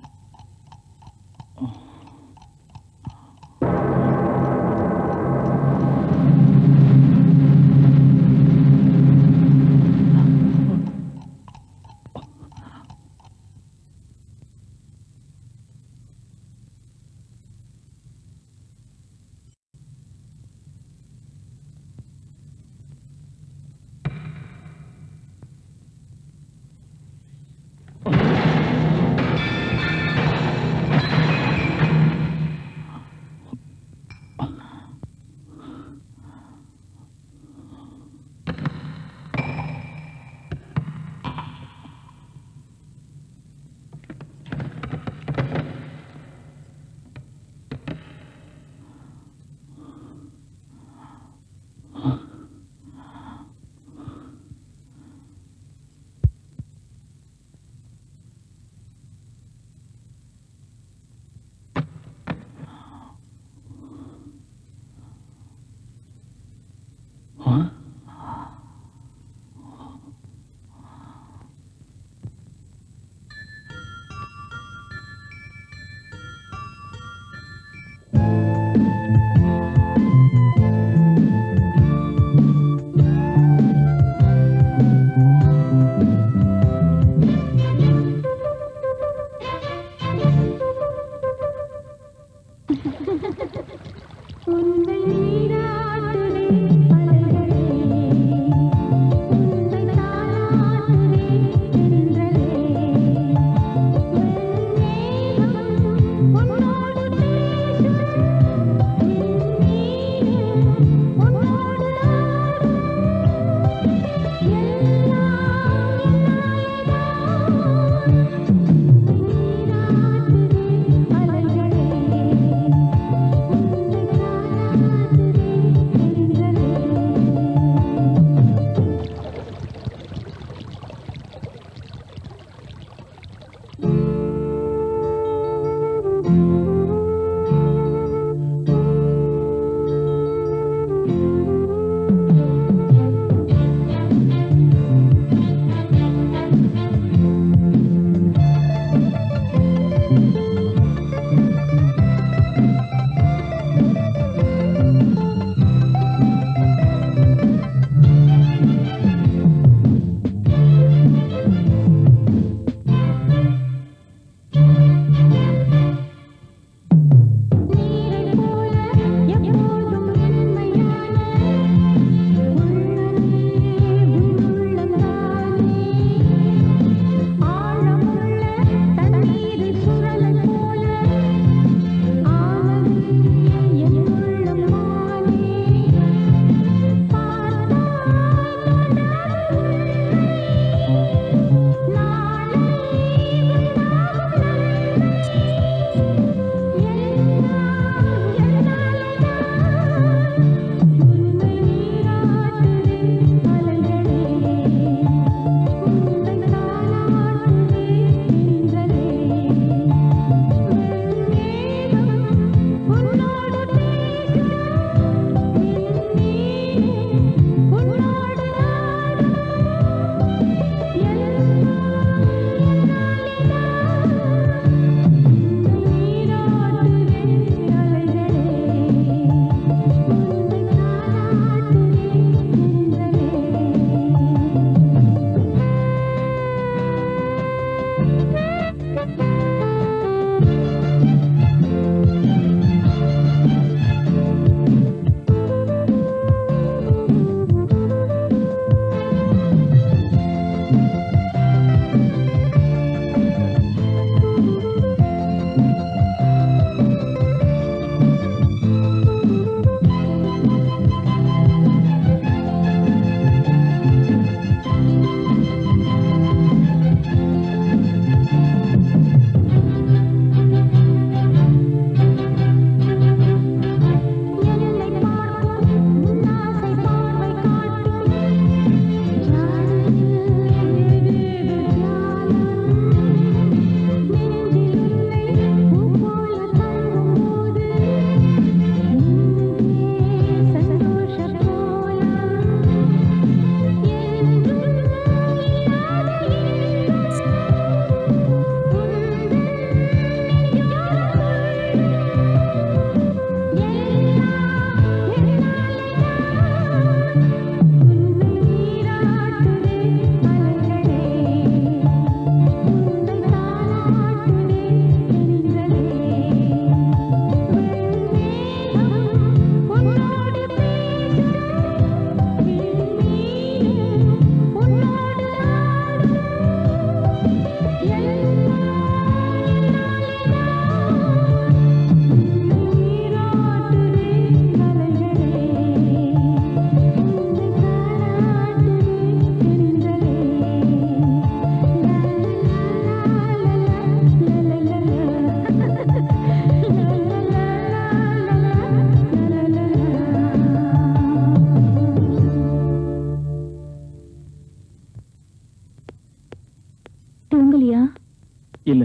இல்ல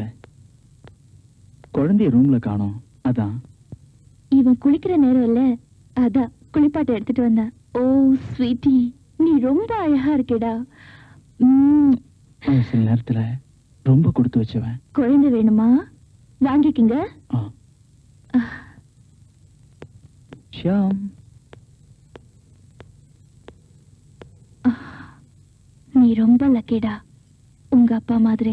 குழந்தைய ரூம்ல காணோம் அதான் இவன் குளிக்கிற நேரம் இல்ல அதான் குளிப்பாட்ட எடுத்துட்டு வந்தேன் ஓ ஸ்வீட்டி நீ ரொம்ப அழகா இருக்கேடா உம், அவன் சில நேரத்துல ரொம்ப கொடுத்து வச்சவன் குழந்தை வேணுமா வாங்கிக்கிங்க ஆ. ஷியாம் நீ ரொம்ப லக்கிடா உங்க அப்பா மாதிரி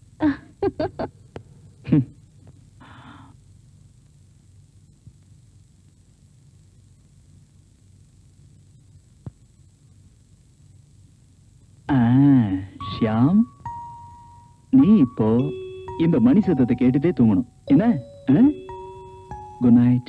ஆ, ஷியாம் நீ இப்போ இந்த மணி சத்தத்தை கேட்டுட்டே தூங்கணும் என்ன குட் நைட்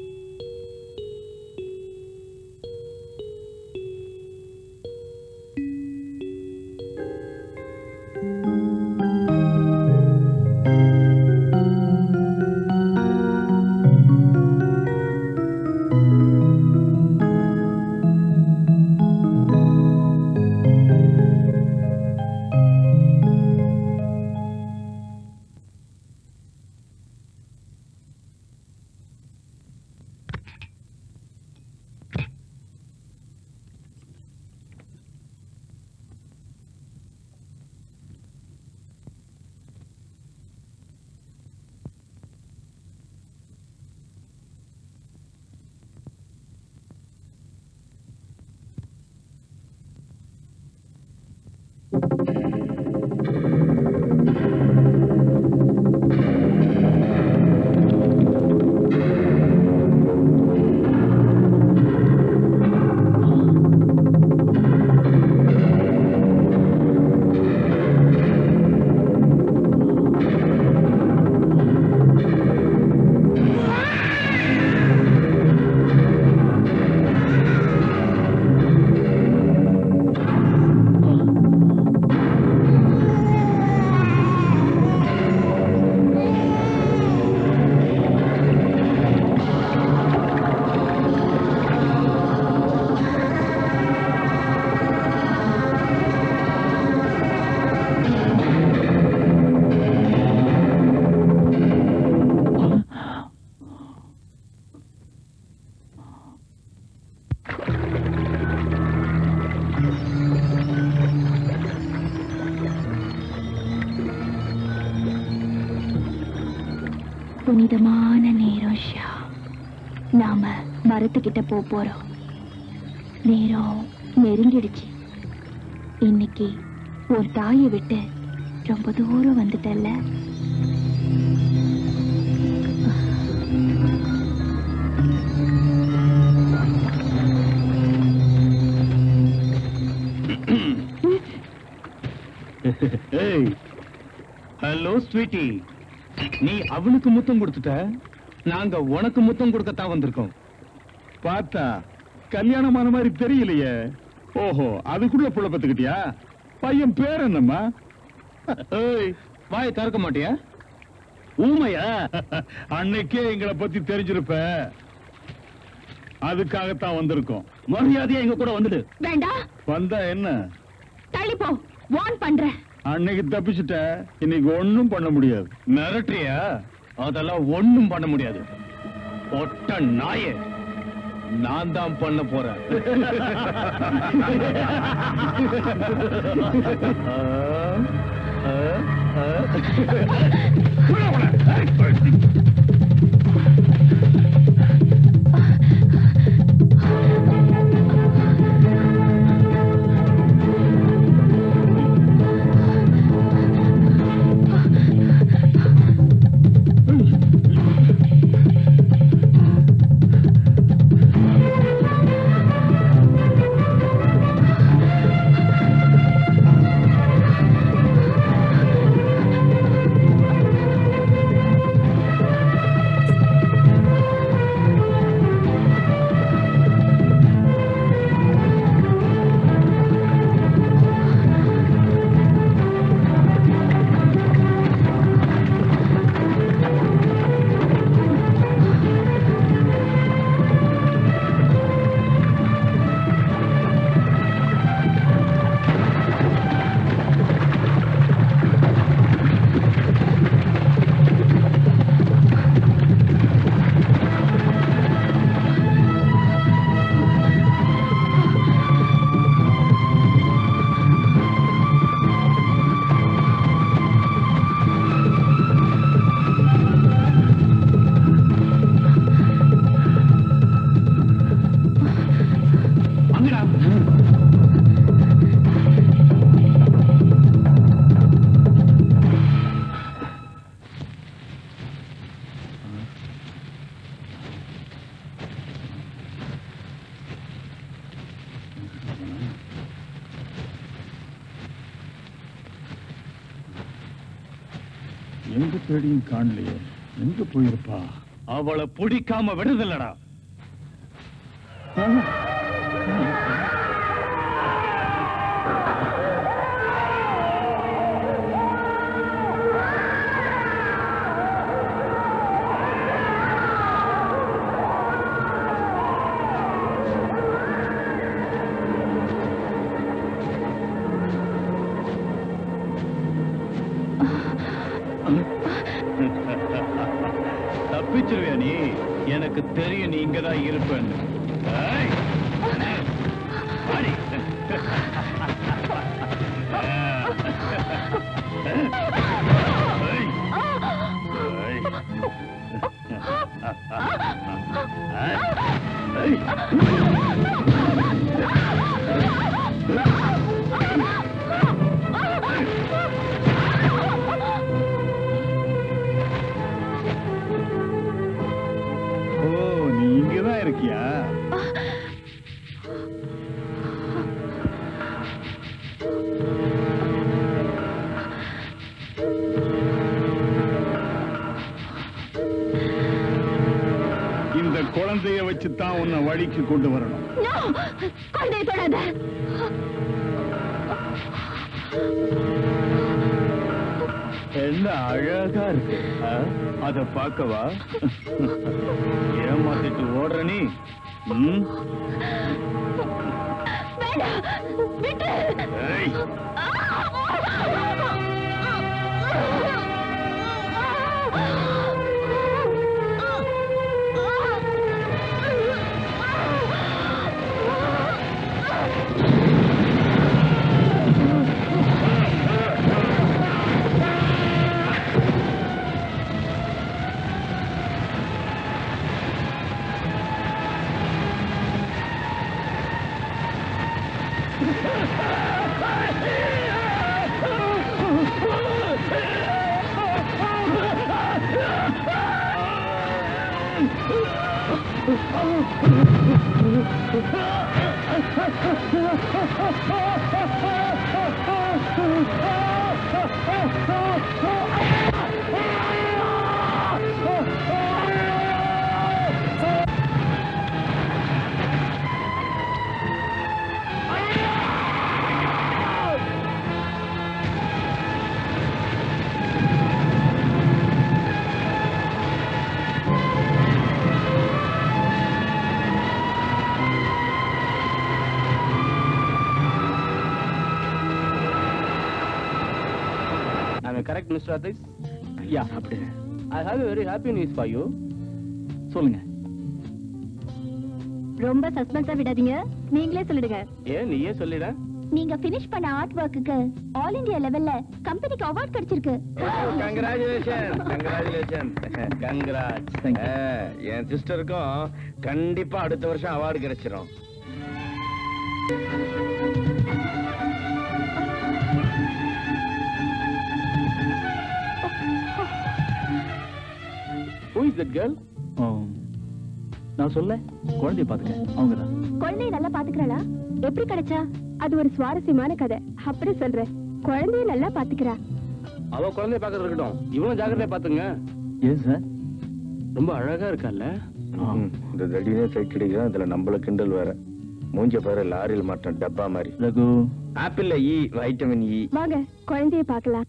புனிதமான நேரம் ஷா நாம மரத்துக்கிட்ட போக போறோம் நேரம் நெருங்கிடுச்சு இன்னைக்கு ஒரு தாயை விட்டு ரொம்ப தூரம் வந்துட்டல்ல ஏய் ஹலோ ஸ்வீட்டி நீ அவளுக்கு முத்தம் கொடுத்துட்ட நாங்க உனக்கு முத்தம் கொடுக்கத்தான் வந்திருக்கோம் பார்த்தா கல்யாணமான மாதிரி தெரியலையே ஓஹோ அதுக்குள்ள புள்ள பத்துக்கிட்டியா பையன் பேர் என்னம்மா ஏய் வாயை திறக்க மாட்டியா ஊமையா அன்னைக்கே எங்களை பத்தி தெரிஞ்சிருப்ப அதுக்காகத்தான் வந்திருக்கோம் மரியாதையா எங்க கூட வந்துடு வேண்டாம் வந்தா என்ன தள்ளி போ வான் பண்றேன் அன்னைக்கு தப்பிச்சுட்ட இன்னைக்கு ஒண்ணும் பண்ண முடியாது மிரட்டுறியா அதெல்லாம் ஒண்ணும் பண்ண முடியாது ஒட்ட நாயே நான் தான் பண்ண போறேன் ஆ, ஆ, ஆ. ஆ எங்க தேடியும் காணலையே எங்க போயிருப்பா அவளை பிடிக்காம விடுதலடா தப்பிச்சிருவியா நீ எனக்கு தெரியும் நீ இங்கதான் இருப்பேன்னு ஏய். வாடி. ஏய். ஏய். ஏய். ஓ நீ இங்கதான் இருக்கியா இந்த குழந்தைய வச்சு தான் உன்னை வழிக்கு கொண்டு வரணும் நோ குழந்தையை தொடாத என்ன அழகா இருக்கு ஆ? அத பார்க்கவா ஏமாத்திட்டு ஓடுற நீ ம்? வேண்டாம் விட்டு ஏய். Am I correct, Mr. Atis? யா அப்படியே I have a very happy news for you. சொல்லுங்க ரொம்ப சஸ்பென்ஸா விடாதீங்க நீங்களே சொல்லிடுங்க ஏன் நீயே சொல்லிட நீங்க ஃபினிஷ் பண்ண ஆர்ட் ஒர்க்குக்கு ஆல் இந்தியா லெவல்ல கம்பெனிக்கு அவார்ட் கிடைச்சிருக்கு congratulation congratulation congrats Thank you. என் சிஸ்டருக்கும் கண்டிப்பா அடுத்த வருஷம் அவார்டு கிடைச்சிரும் Who is that girl? ஓ, நான் சொல்ல குழந்தைய பாத்துக்க அவங்கதான் குழந்தைய நல்லா பாத்துக்கிறாளா எப்படி கிடைச்சா அது ஒரு சுவாரஸ்யமான கதை அப்படி சொல்றேன் குழந்தைய நல்லா பாத்துக்கிறா அவ குழந்தைய பாக்குறது இருக்கட்டும் இவனும் ஜாக்கிரதையா பாத்துங்க ஏன் சார் ரொம்ப அழகா இருக்கால்ல இந்த திடீர்னு சைக்கிடிக்கா இதுல நம்மள கிண்டல் வேற மூஞ்ச பாரு லாரியில் மாட்டோம் டப்பா மாதிரி ரகு ஆப்பிள்ல இ வைட்டமின் இ வாங்க குழந்தைய பார்க்கலாம்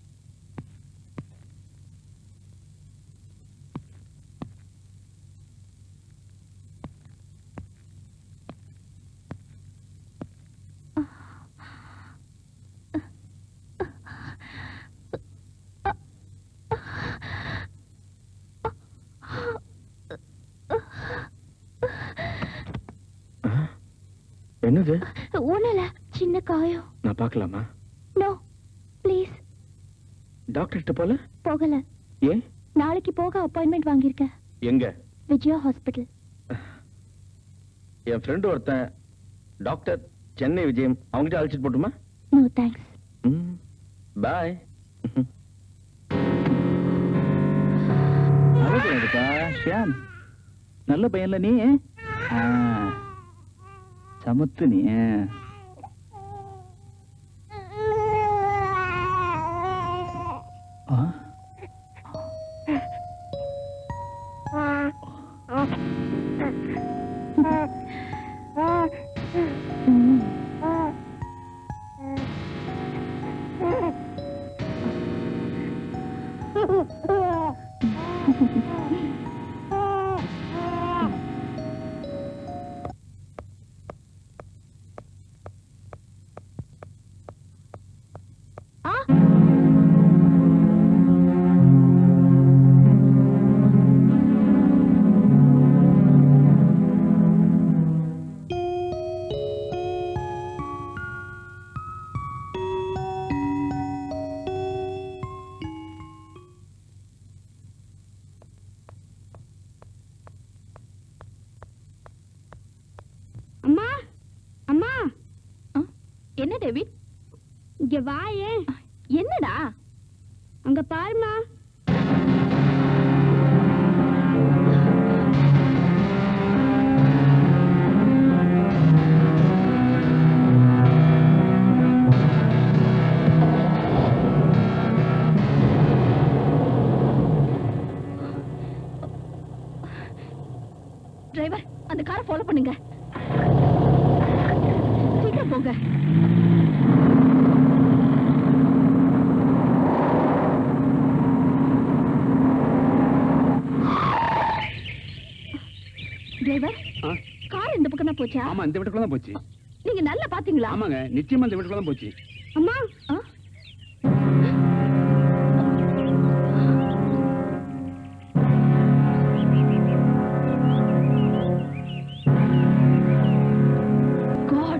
என்னது ஒண்ணுல சின்ன காயம் நான் பார்க்கலாமா நோ ப்ளீஸ் டாக்டர்கிட்ட போல போகல ஏன் நாளைக்கு போக அப்பாயின்மெண்ட் வாங்கியிருக்கேன் எங்க விஜயா ஹாஸ்பிட்டல் என் ஃப்ரெண்டு ஒருத்தன் டாக்டர் சென்னை விஜயம் அவங்ககிட்ட அழைச்சிட்டு போட்டுமா நோ தேங்க்ஸ் பாய் அழகு இருக்கா ஷியாம் நல்ல பையன்ல நீ ஆ, சமத்து நீ ஆ, அம்மா அம்மா என்ன டேவிட் இங்க வாயே என்னடா அங்க பாருமா டிரைவர் அந்த காரை ஃபாலோ பண்ணுங்க சீக்கிரம் போங்க டிரைவர் கார் இந்த பக்கம் தான் போச்சா ஆமா இந்த வீட்டுக்குள்ள தான் போச்சு நீங்க நல்லா பாத்தீங்களா ஆமாங்க நிச்சயமா இந்த வீட்டுக்குள்ள தான் போச்சு அம்மா ஆ? God.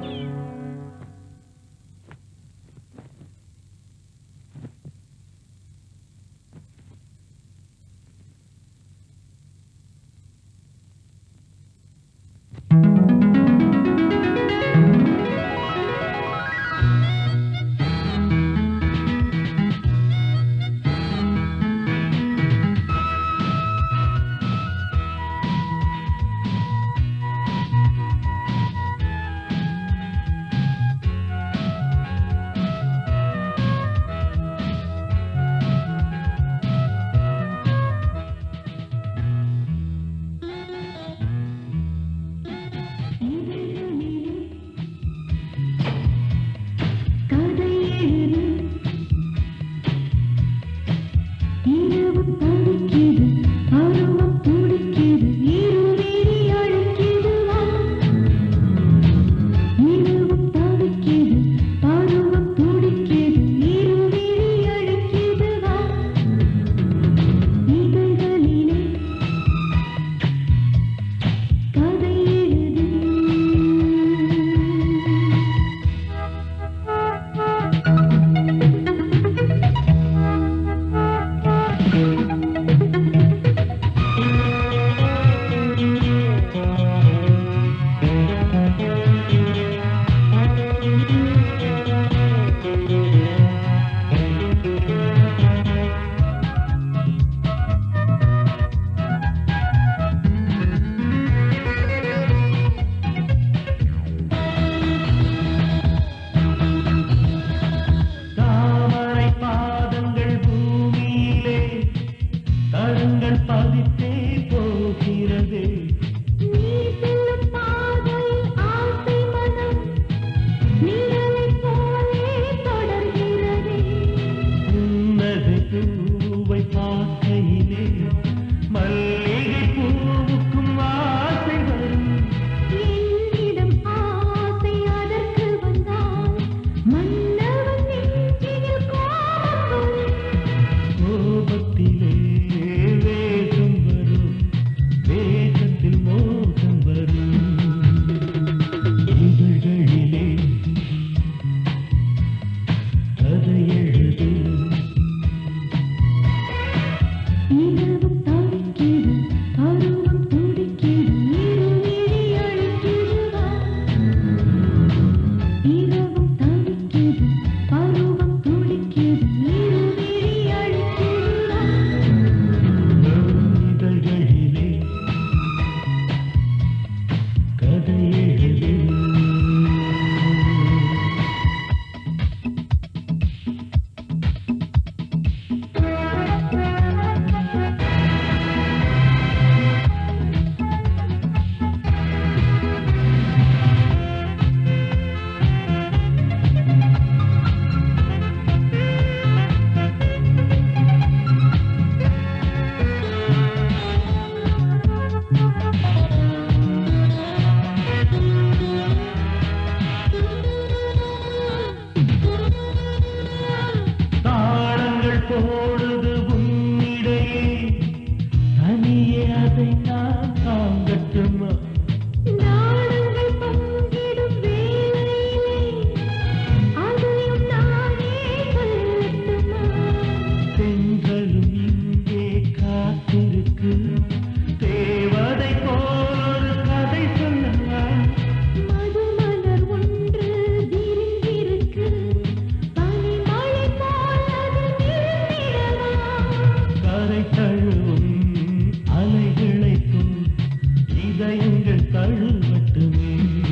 அதை நான் தாங்கட்டுமா நாடங்கள் பங்கிடும் வேளையிலே அதையும் நானே சொல்லட்டுமா பெண்களும் இங்கே காத்திருக்கு தேவதை போல் ஒரு கதை சொல்லலாம் மதுமலர் ஒன்று விரிந்திருக்கு பனிமழை போல் அது நின்றிடவா கரை தழுவும் அலைகளை போல் இதயங்கள் தழுவட்டுமே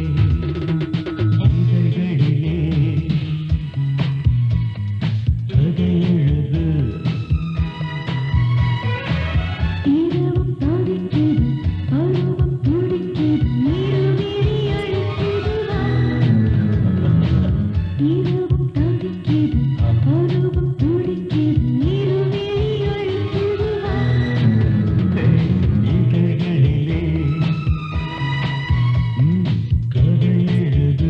இதழ்களிலே கதை எழுது இரவும் தவிக்குது பருவம் துடிக்குது இருவிழி அழுக்குதுவா இரவும் தவிக்குது பருவம் துடிக்குது இருவிழி அழுக்குதுவா இதழ்களிலே ம், கதை எழுது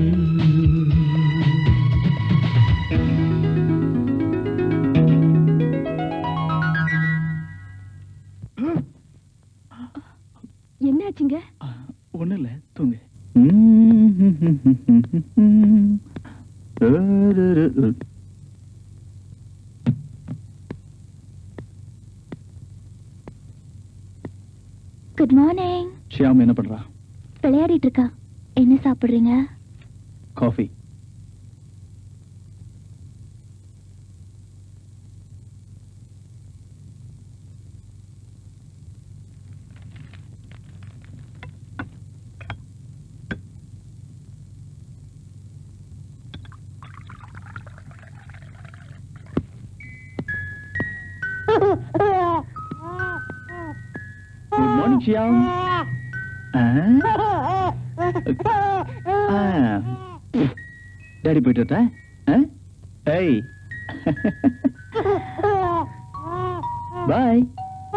என்னாச்சுங்க ஒண்ணும் இல்ல தூங்கு குட் மார்னிங் ஷியாம் என்ன பண்றா விளையாடிட்டு இருக்கா என்ன சாப்பிடுறீங்க coffee good morning Shyam daddy போயிட்டு வரட்டா? ஆ? ஏய் பாய்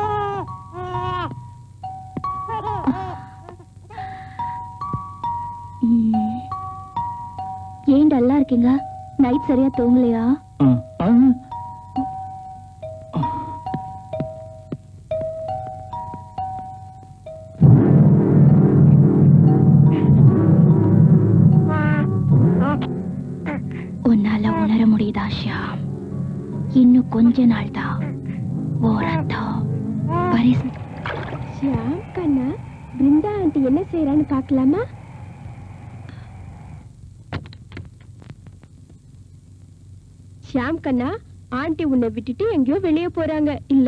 ம். ஏன் டல்லா இருக்கீங்க நைட் சரியா தூங்கலையா ஆ ஆ உன்னால உணர முடியுதா ஷியாம் இன்னும் கொஞ்ச நாள் தான் ஓரத்தம் பரிசு ஷியாம் கண்ணா பிருந்தா ஆண்டி என்ன செய்யறான்னு பார்க்கலாமா ஷியாம் கண்ணா ஆண்டி உன்னை விட்டுட்டு எங்கேயோ வெளியே போறாங்க இல்ல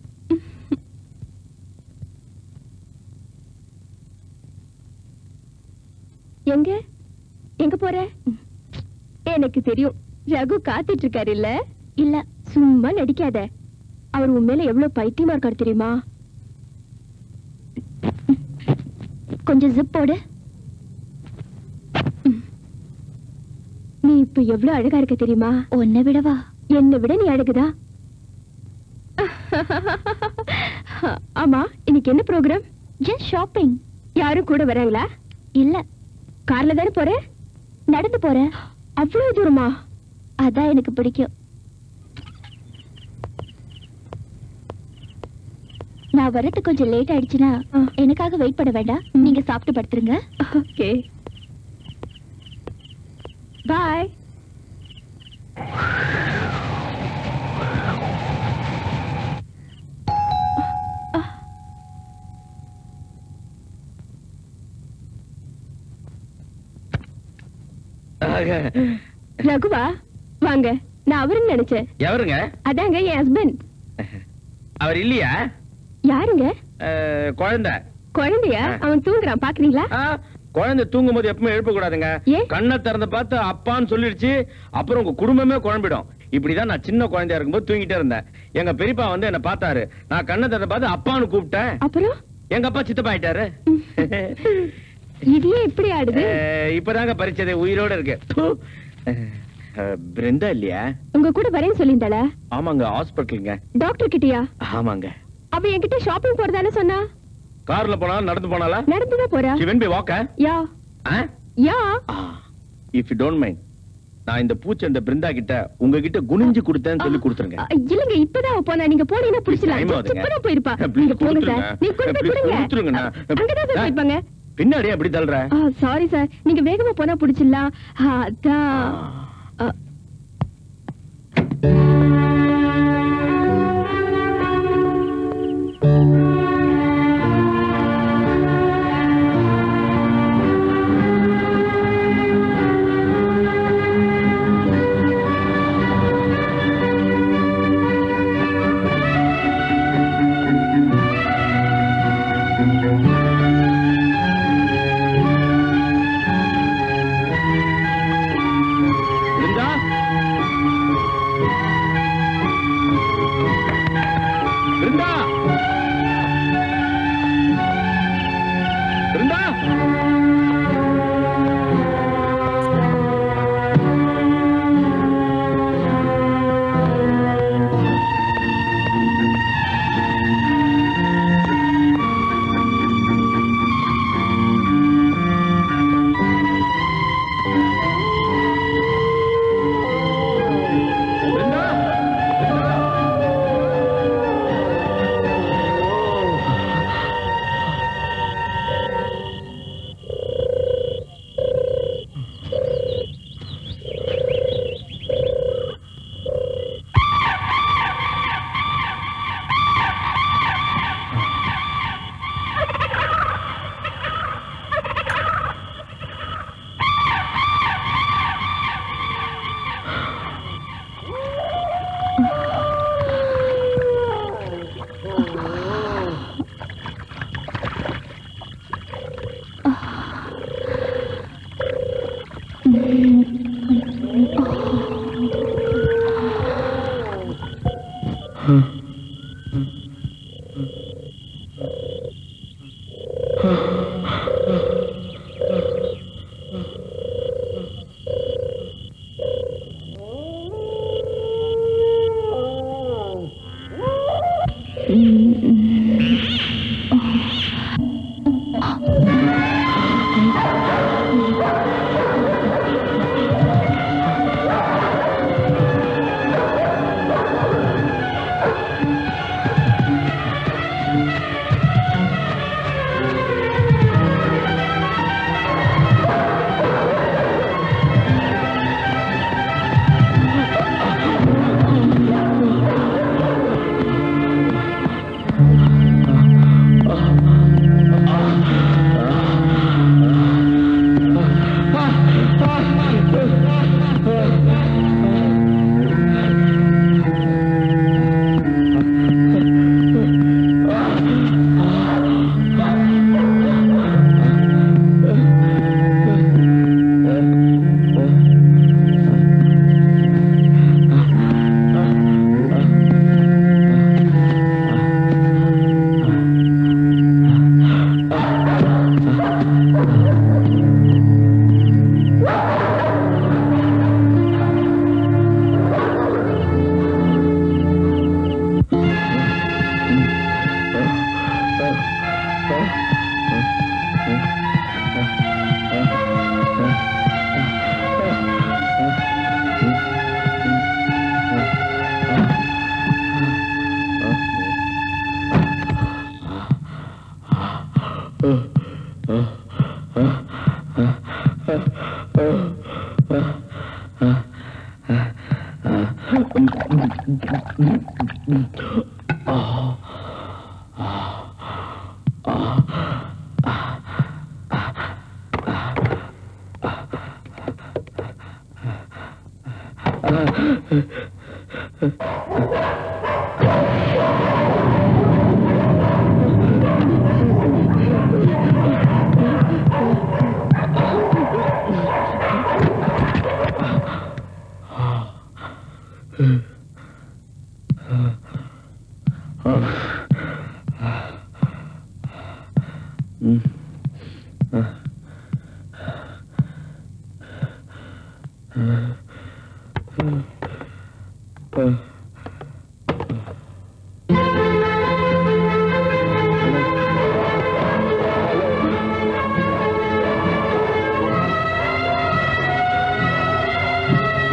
எங்க எங்க போற எனக்கு தெரியும் ரகு காத்துட்டு இருக்காரு இல்ல இல்ல சும்மா நடிக்காத அவர் உன் மேல எவ்வளவு பைத்தியமா இருக்காரு தெரியுமா கொஞ்சம் ஜிப் போடு நீ இப்ப எவ்வளவு அழகா இருக்க தெரியுமா உன்னை விடவா என்னை விட நீ அழகுதா ஆமா இன்னைக்கு என்ன ப்ரோக்ராம் ஜஸ்ட் ஷாப்பிங் யாரும் கூட வராங்களா இல்ல கார்ல தானே போற நடந்து போறேன் அவ்வளவு தூரமா அதான் எனக்கு பிடிக்கும் நான் வரது கொஞ்சம் லேட் ஆயிடுச்சுன்னா ஆ. எனக்காக வெயிட் பண்ண வேண்டாம் நீங்க சாப்பிட்டு படுத்துருங்க ஓகே பாய் ரகுவா வாங்க நான் அவருன்னு நினைச்சேன் எவருங்க அதாங்க என் ஹஸ்பண்ட் அவர் இல்லையா யாருங்க அஹ், குழந்தை குழந்தையா ஆ. அவன் தூங்குறான் பாக்குறீங்களா ஆ, குழந்தை தூங்கும் போது எப்பவுமே எழுப்ப கூடாதுங்க ஏன்? கண்ணை திறந்து பார்த்து அப்பான்னு சொல்லிடுச்சு அப்புறம் உங்க குடும்பமே குழம்பிடும் இப்படிதான் நான் சின்ன குழந்தையா இருக்கும்போது தூங்கிட்டே இருந்தேன் எங்க பெரியப்பா வந்து என்ன பார்த்தாரு நான் கண்ணை திறந்து பார்த்து அப்பான்னு கூப்பிட்டேன் அப்புறம் எங்க அப்பா சித்தப்பா ஆயிட்டாரு இது ஏன் இப்படி ஆடுது அஹ், இப்பதாங்க பறிச்சது உயிரோட இருக்கு ப்பு. அஹ், பிருந்தா இல்லையா உங்க கூட வரேன்னு சொல்லியிருந்தாளா ஆமாங்க ஹாஸ்பிட்டலுங்க டாக்டர் கிட்டயா ஆமாங்க அவ என்கிட்ட ஷாப்பிங் போறதானே சொன்னா கார்ல போனாலும் நடந்து போனாலா நடந்துதான் போறா she went by walk yeah ah yeah if you don't mind நான் இந்த பூச்செண்ட பிருந்தா கிட்ட உங்ககிட்ட குனிஞ்சு கொடுத்தேன்னு சொல்லி கொடுத்துருங்க அ, இல்லங்க இப்பதான் அவ போனா நீங்க போனீங்கன்னா Time புடிச்சலாம் ஆகுதுங்க. இப்பதான் போயிருப்பா Please நீங்க போங்க கொடுத்துருங்க. சார் நீங்க கொண்டு போய் Please கொடுங்க கொடுத்துருங்கண்ணா. அங்கதான் சார் போயிருப்பாங்க பின்னாடியே அப்படி தள்ளுற சாரி சார் நீங்க வேகமா போனா புடிச்சிடலாம் அதான் அ, பிருந்தா பிருந்தா பிருந்தா பிருந்தா ஆ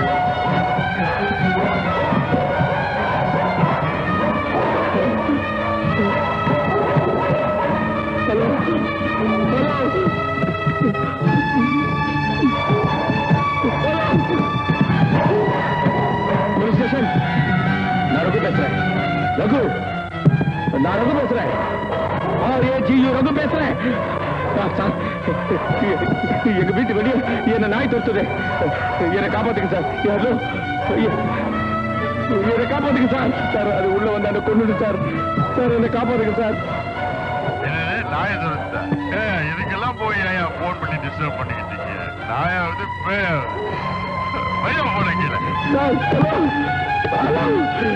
போலீஸ் ஸ்டேஷன் நான் ரகு பேசுறேன் ரகு நான் ரகு பேசுறேன் R A G U Raghu பேசுறேன் சார், சார், எங்க வீட்டு வெளியே என்ன நாய் துரத்துது என்னை காப்பாத்துங்க சார் ஹலோ என்னை காப்பாத்துங்க சார் சார் அது உள்ள வந்து அந்த கொண்டுடு சார் சார் என்னை காப்பாத்துங்க சார் நாயை துரத்தா ஏ இதுக்கெல்லாம் போய் ஏன் போன் பண்ணி டிஸ்டர்ப் பண்ணிக்கிட்டீங்க நாயை வந்து பேர் பையன் போன கீழே சார் ஹலோ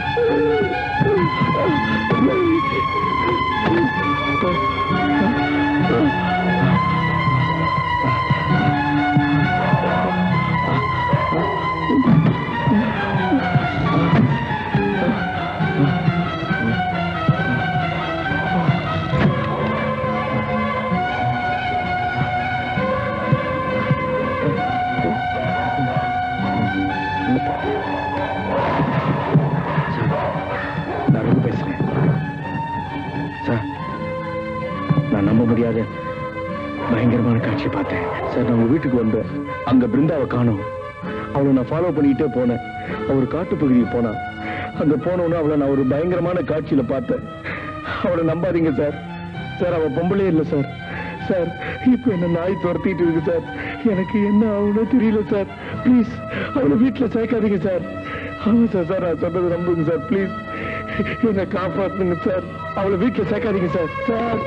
நான் ரகு பேசுறேன் சார் நான் நம்ப முடியாத பயங்கரமான காட்சி பார்த்தேன் சார் நான் உங்க வீட்டுக்கு வந்தேன் அங்க பிருந்தாவை காணோம் அவளை நான் ஃபாலோ பண்ணிக்கிட்டே போனேன் அவர் காட்டுப்பகுதிக்கு போனா அங்க போனோன்னு அவளை நான் ஒரு பயங்கரமான காட்சியில பார்த்தேன் அவளை நம்பாதீங்க சார் சார் அவ பொம்பளே இல்லை சார் சார் இப்போ என்ன நாய் துரத்திட்டு இருக்கு சார் எனக்கு என்ன ஆகுனோ தெரியல சார் ப்ளீஸ் அவளை வீட்டுல சேர்க்காதீங்க சார் ஆமா சார் சார் நான் சொன்னது நம்புங்க சார் ப்ளீஸ் என்னை காப்பாத்துங்க சார் அவளை வீட்டுல சேர்க்காதீங்க சார் சார்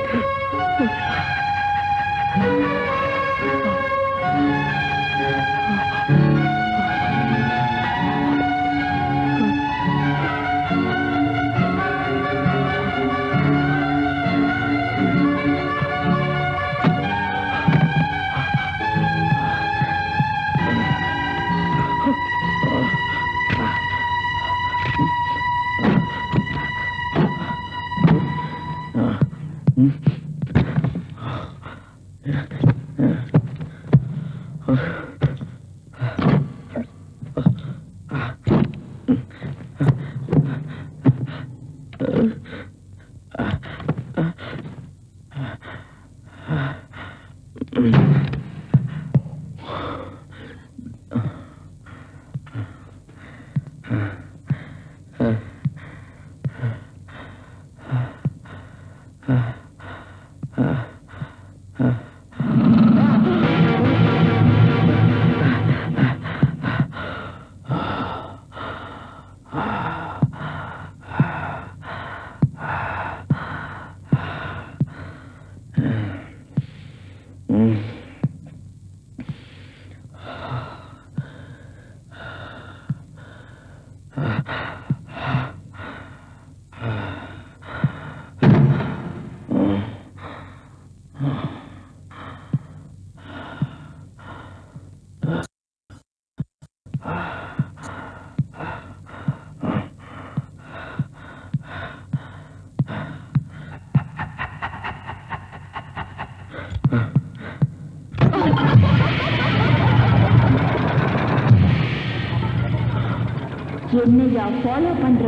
என்னையா ஃபாலோ பண்ற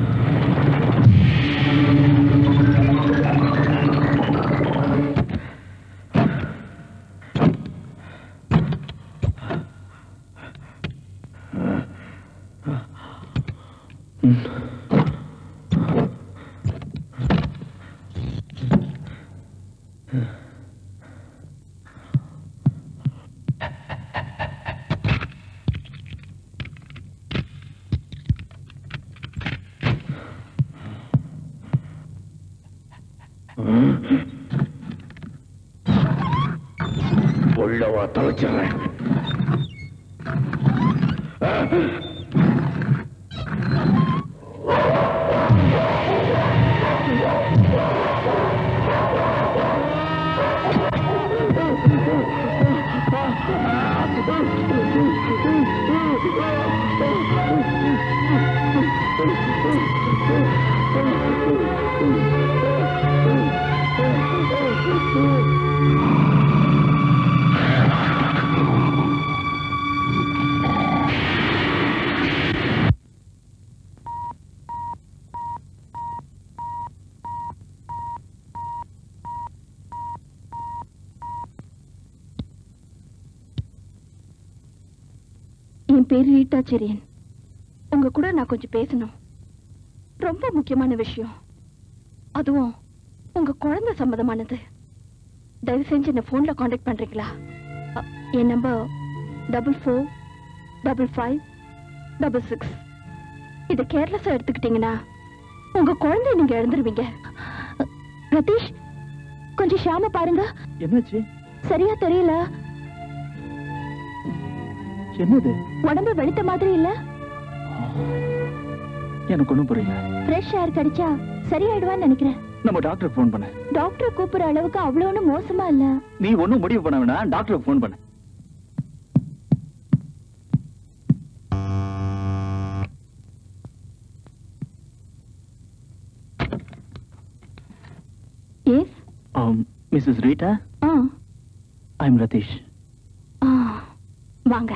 உள்ளவா தொலைச்சிடுறேன் என் பேர் ரீட்டா செரியன் உங்க கூட நான் கொஞ்சம் பேசணும் ரொம்ப முக்கியமான விஷயம் அதுவும் உங்க குழந்தை சம்மதமானது தயவு செஞ்சு என்ன போன்ல காண்டாக்ட் பண்றீங்களா அ, என் number double four double five double six இதை கேர்லெஸ்ஸா எடுத்துக்கிட்டீங்கன்னா உங்க குழந்தைய நீங்க இழந்துருவீங்க ரதீஷ் கொஞ்சம் ஷாம பாருங்க என்னாச்சு சரியா தெரியல என்னது உடம்பு வெளுத்த மாதிரி இல்ல எனக்கு ஒண்ணும் புரியல ஃப்ரெஷ் ஏர் கடிச்சா சரியாயிடுவான்னு நினைக்கிறேன் நம்ம டாக்டருக்கு ஃபோன் பண்ண டாக்டர் கூப்பிடுற அளவுக்கு அவ்வளவு ஒண்ணும் மோசமா இல்ல நீ ஒண்ணும் முடிவு பண்ண வேணாம் டாக்டருக்கு ஃபோன் பண்ண yes Mrs Rita ah I am Ratheesh ஆ வாங்க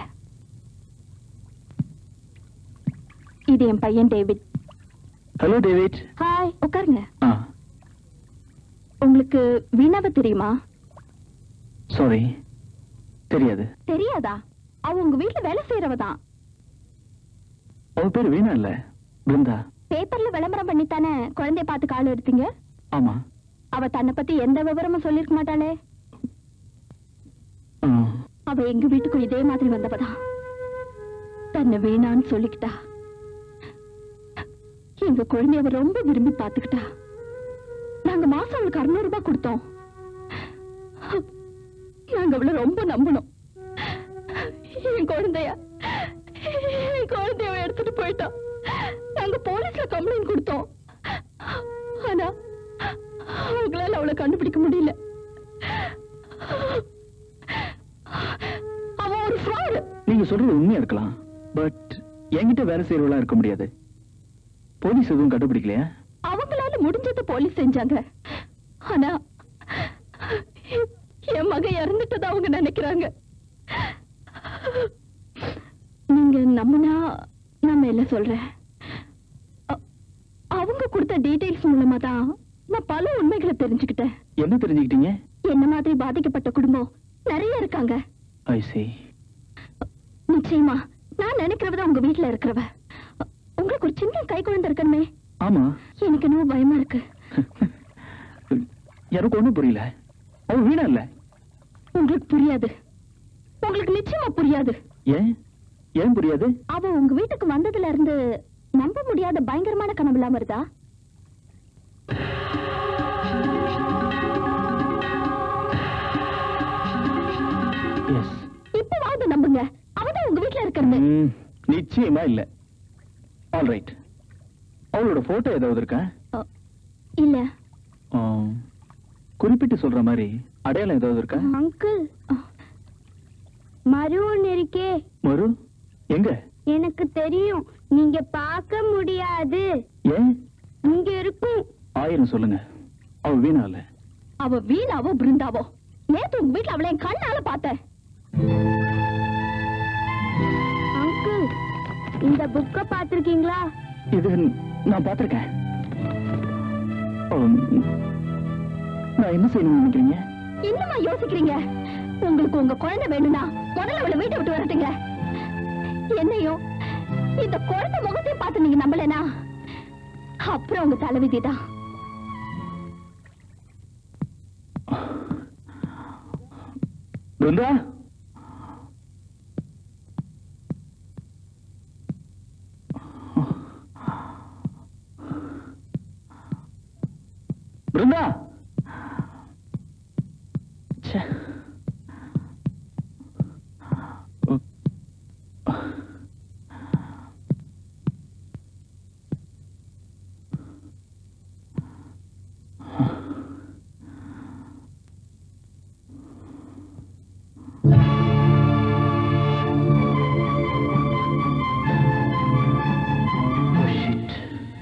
இது என் பையன் டேவிட் ஹலோ டேவிட் ஹாய் உட்காருங்க ஆ உங்களுக்கு வீணாவை தெரியுமா சாரி தெரியாது தெரியாதா அவ உங்க வீட்ல வேலை செய்யறவ தான் அவ பேர் வீணா இல்ல பிருந்தா பேப்பர்ல விளம்பரம் பண்ணித்தானே குழந்தைய பார்த்து கால் எடுத்தீங்க ஆமா அவ தன்னை பத்தி எந்த விவரமும் சொல்லிருக்க மாட்டாளே ஆ, அவ எங்க வீட்டுக்கும் இதே மாதிரி வந்தவதான் தன்னை வேணான்னு சொல்லிக்கிட்டா எங்க குழந்தைய அவ ரொம்ப விரும்பி பாத்துக்கிட்டா நாங்க மாசம் அவளுக்கு அறுநூறு ரூபாய் கொடுத்தோம் நாங்க அவளை ரொம்ப நம்பினோம் என் குழந்தைய என் குழந்தைய அவ எடுத்துட்டு போயிட்டான் நாங்க போலீஸ்ல கம்ப்ளைண்ட் கொடுத்தோம் ஆனா அவங்களால அவளை கண்டுபிடிக்க முடியல அவன் ஒரு ஃப்ராடு நீங்க சொல்றது உண்மையா இருக்கலாம் பட் என்கிட்ட வேலை செய்யறவளா இருக்க முடியாது போலீஸ் எதுவும் கண்டுபிடிக்கலையா அவங்களால முடிஞ்சதை போலீஸ் செஞ்சாங்க ஆனா என் மகன் இறந்துட்டதா அவங்க நினைக்கிறாங்க நீங்க நம்பினா நான் மேல சொல்றேன் அ- அவங்க கொடுத்த டீடைல்ஸ் மூலமா தான் நான் பல உண்மைகளை தெரிஞ்சுக்கிட்டேன் என்ன தெரிஞ்சுக்கிட்டீங்க என்ன மாதிரி பாதிக்கப்பட்ட குடும்பம் நிறைய இருக்காங்க ஐ see நிச்சயமா நான் நினைக்கிறவ உங்க வீட்டுல இருக்கிறவ உங்களுக்கு ஒரு சின்ன கை குழந்தை இருக்கணுமே ஆமா எனக்கு என்னவோ பயமா இருக்கு எனக்கு ஒண்ணும் புரியல அவ வீணா இல்ல உங்களுக்கு புரியாது உங்களுக்கு நிச்சயமா புரியாது ஏன் ஏன் புரியாது அவ உங்க வீட்டுக்கு வந்ததுல இருந்து நம்ப முடியாத பயங்கரமான கனவுலாம் வருதா எஸ் இப்பவாவது நம்புங்க அவதான் உங்க வீட்டுல இருக்கிறது நிச்சயமா இல்ல ஆல் ரைட் அவளோட போட்டோ ஏதாவது இருக்கா அ, இல்ல ஆ, குறிப்பிட்டு சொல்ற மாதிரி அடையாளம் ஏதாவது இருக்கா அங்கிள் மறு ஒண்ணு இருக்கே மறு எங்க எனக்கு தெரியும் நீங்க பார்க்க முடியாது ஏன் இங்க இருக்கும் ஆயிரம் சொல்லுங்க அவ வீணா இல்ல அவ வீணாவோ பிருந்தாவோ நேத்து உங்க வீட்டுல அவளை என் கண்ணால பார்த்தேன் அங்கிள் இந்த புக்க பாத்திருக்கீங்களா இது நான் பார்த்திருக்கேன் ஆம், நான் என்ன செய்யணும்னு நினைக்கிறீங்க என்னமா யோசிக்கிறீங்க உங்களுக்கு உங்க குழந்தை வேணும்னா முதல்ல அவளை வீட்டை விட்டு வரட்டுங்க என்னையும் இந்த குழந்தை முகத்தையும் பார்த்து நீங்க நம்பலனா அப்புறம் உங்க தலைவிதி தான் பிருந்தா பிருந்தா ச்சே. உ- Oh, shit.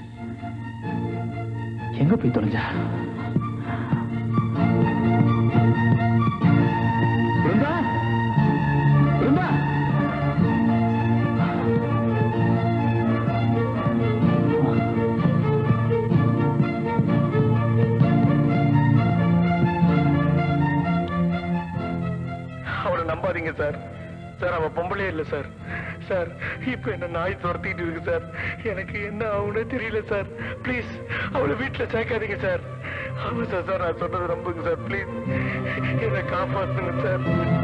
எங்க போய் தொலைஞ்சா பிருந்தா பிருந்தா அவரை நம்பாதீங்க சார் சார் அவ பொம்பளையே இல்ல சார் சார் இப்ப என்ன நாய் துரத்திட்டு இருக்கு சார் எனக்கு என்ன ஆகும்னு தெரியல சார் ப்ளீஸ் அவளை வீட்டுல சேர்க்காதீங்க சார் ஆமா சார் சார் நான் சொன்னது நம்புங்க சார் ப்ளீஸ் என்னை காப்பாத்துங்க சார்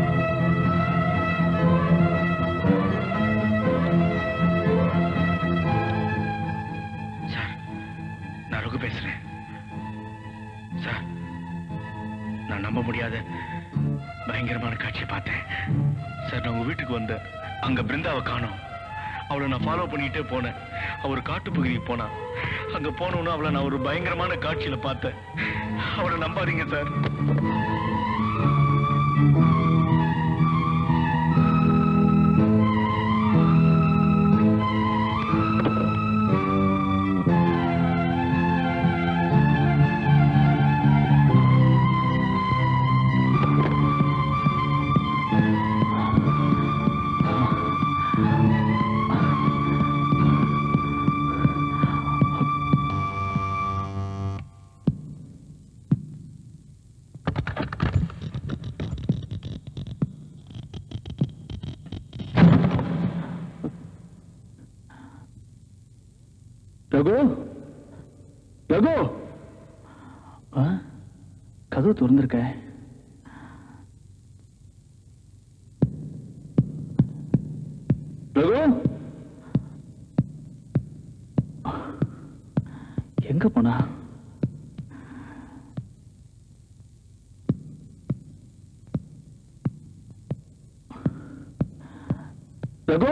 சார் நான் ரகு பேசுறேன் சார் நான் நம்ப முடியாத பயங்கரமான காட்சியை பார்த்தேன் சார் நான் உங்க வீட்டுக்கு வந்தேன் அங்க பிருந்தாவை காணோம் அவளை நான் ஃபாலோ பண்ணிட்டே போனேன் அவர் காட்டுப்பகுதிக்கு போனா அங்க போனோன்னு அவளை நான் ஒரு பயங்கரமான காட்சியில பார்த்தேன் அவளை நம்பாதீங்க சார் ரகு ரகு ஆ? கதவு திறந்திருக்க ரகு எங்க போனா ரகு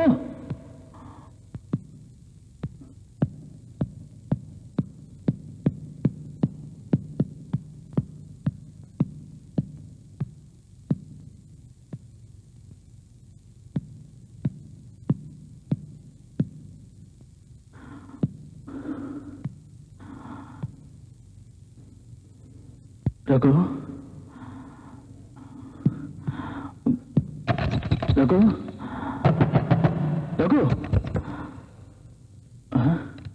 ரகு ரகு ரகு ஆ?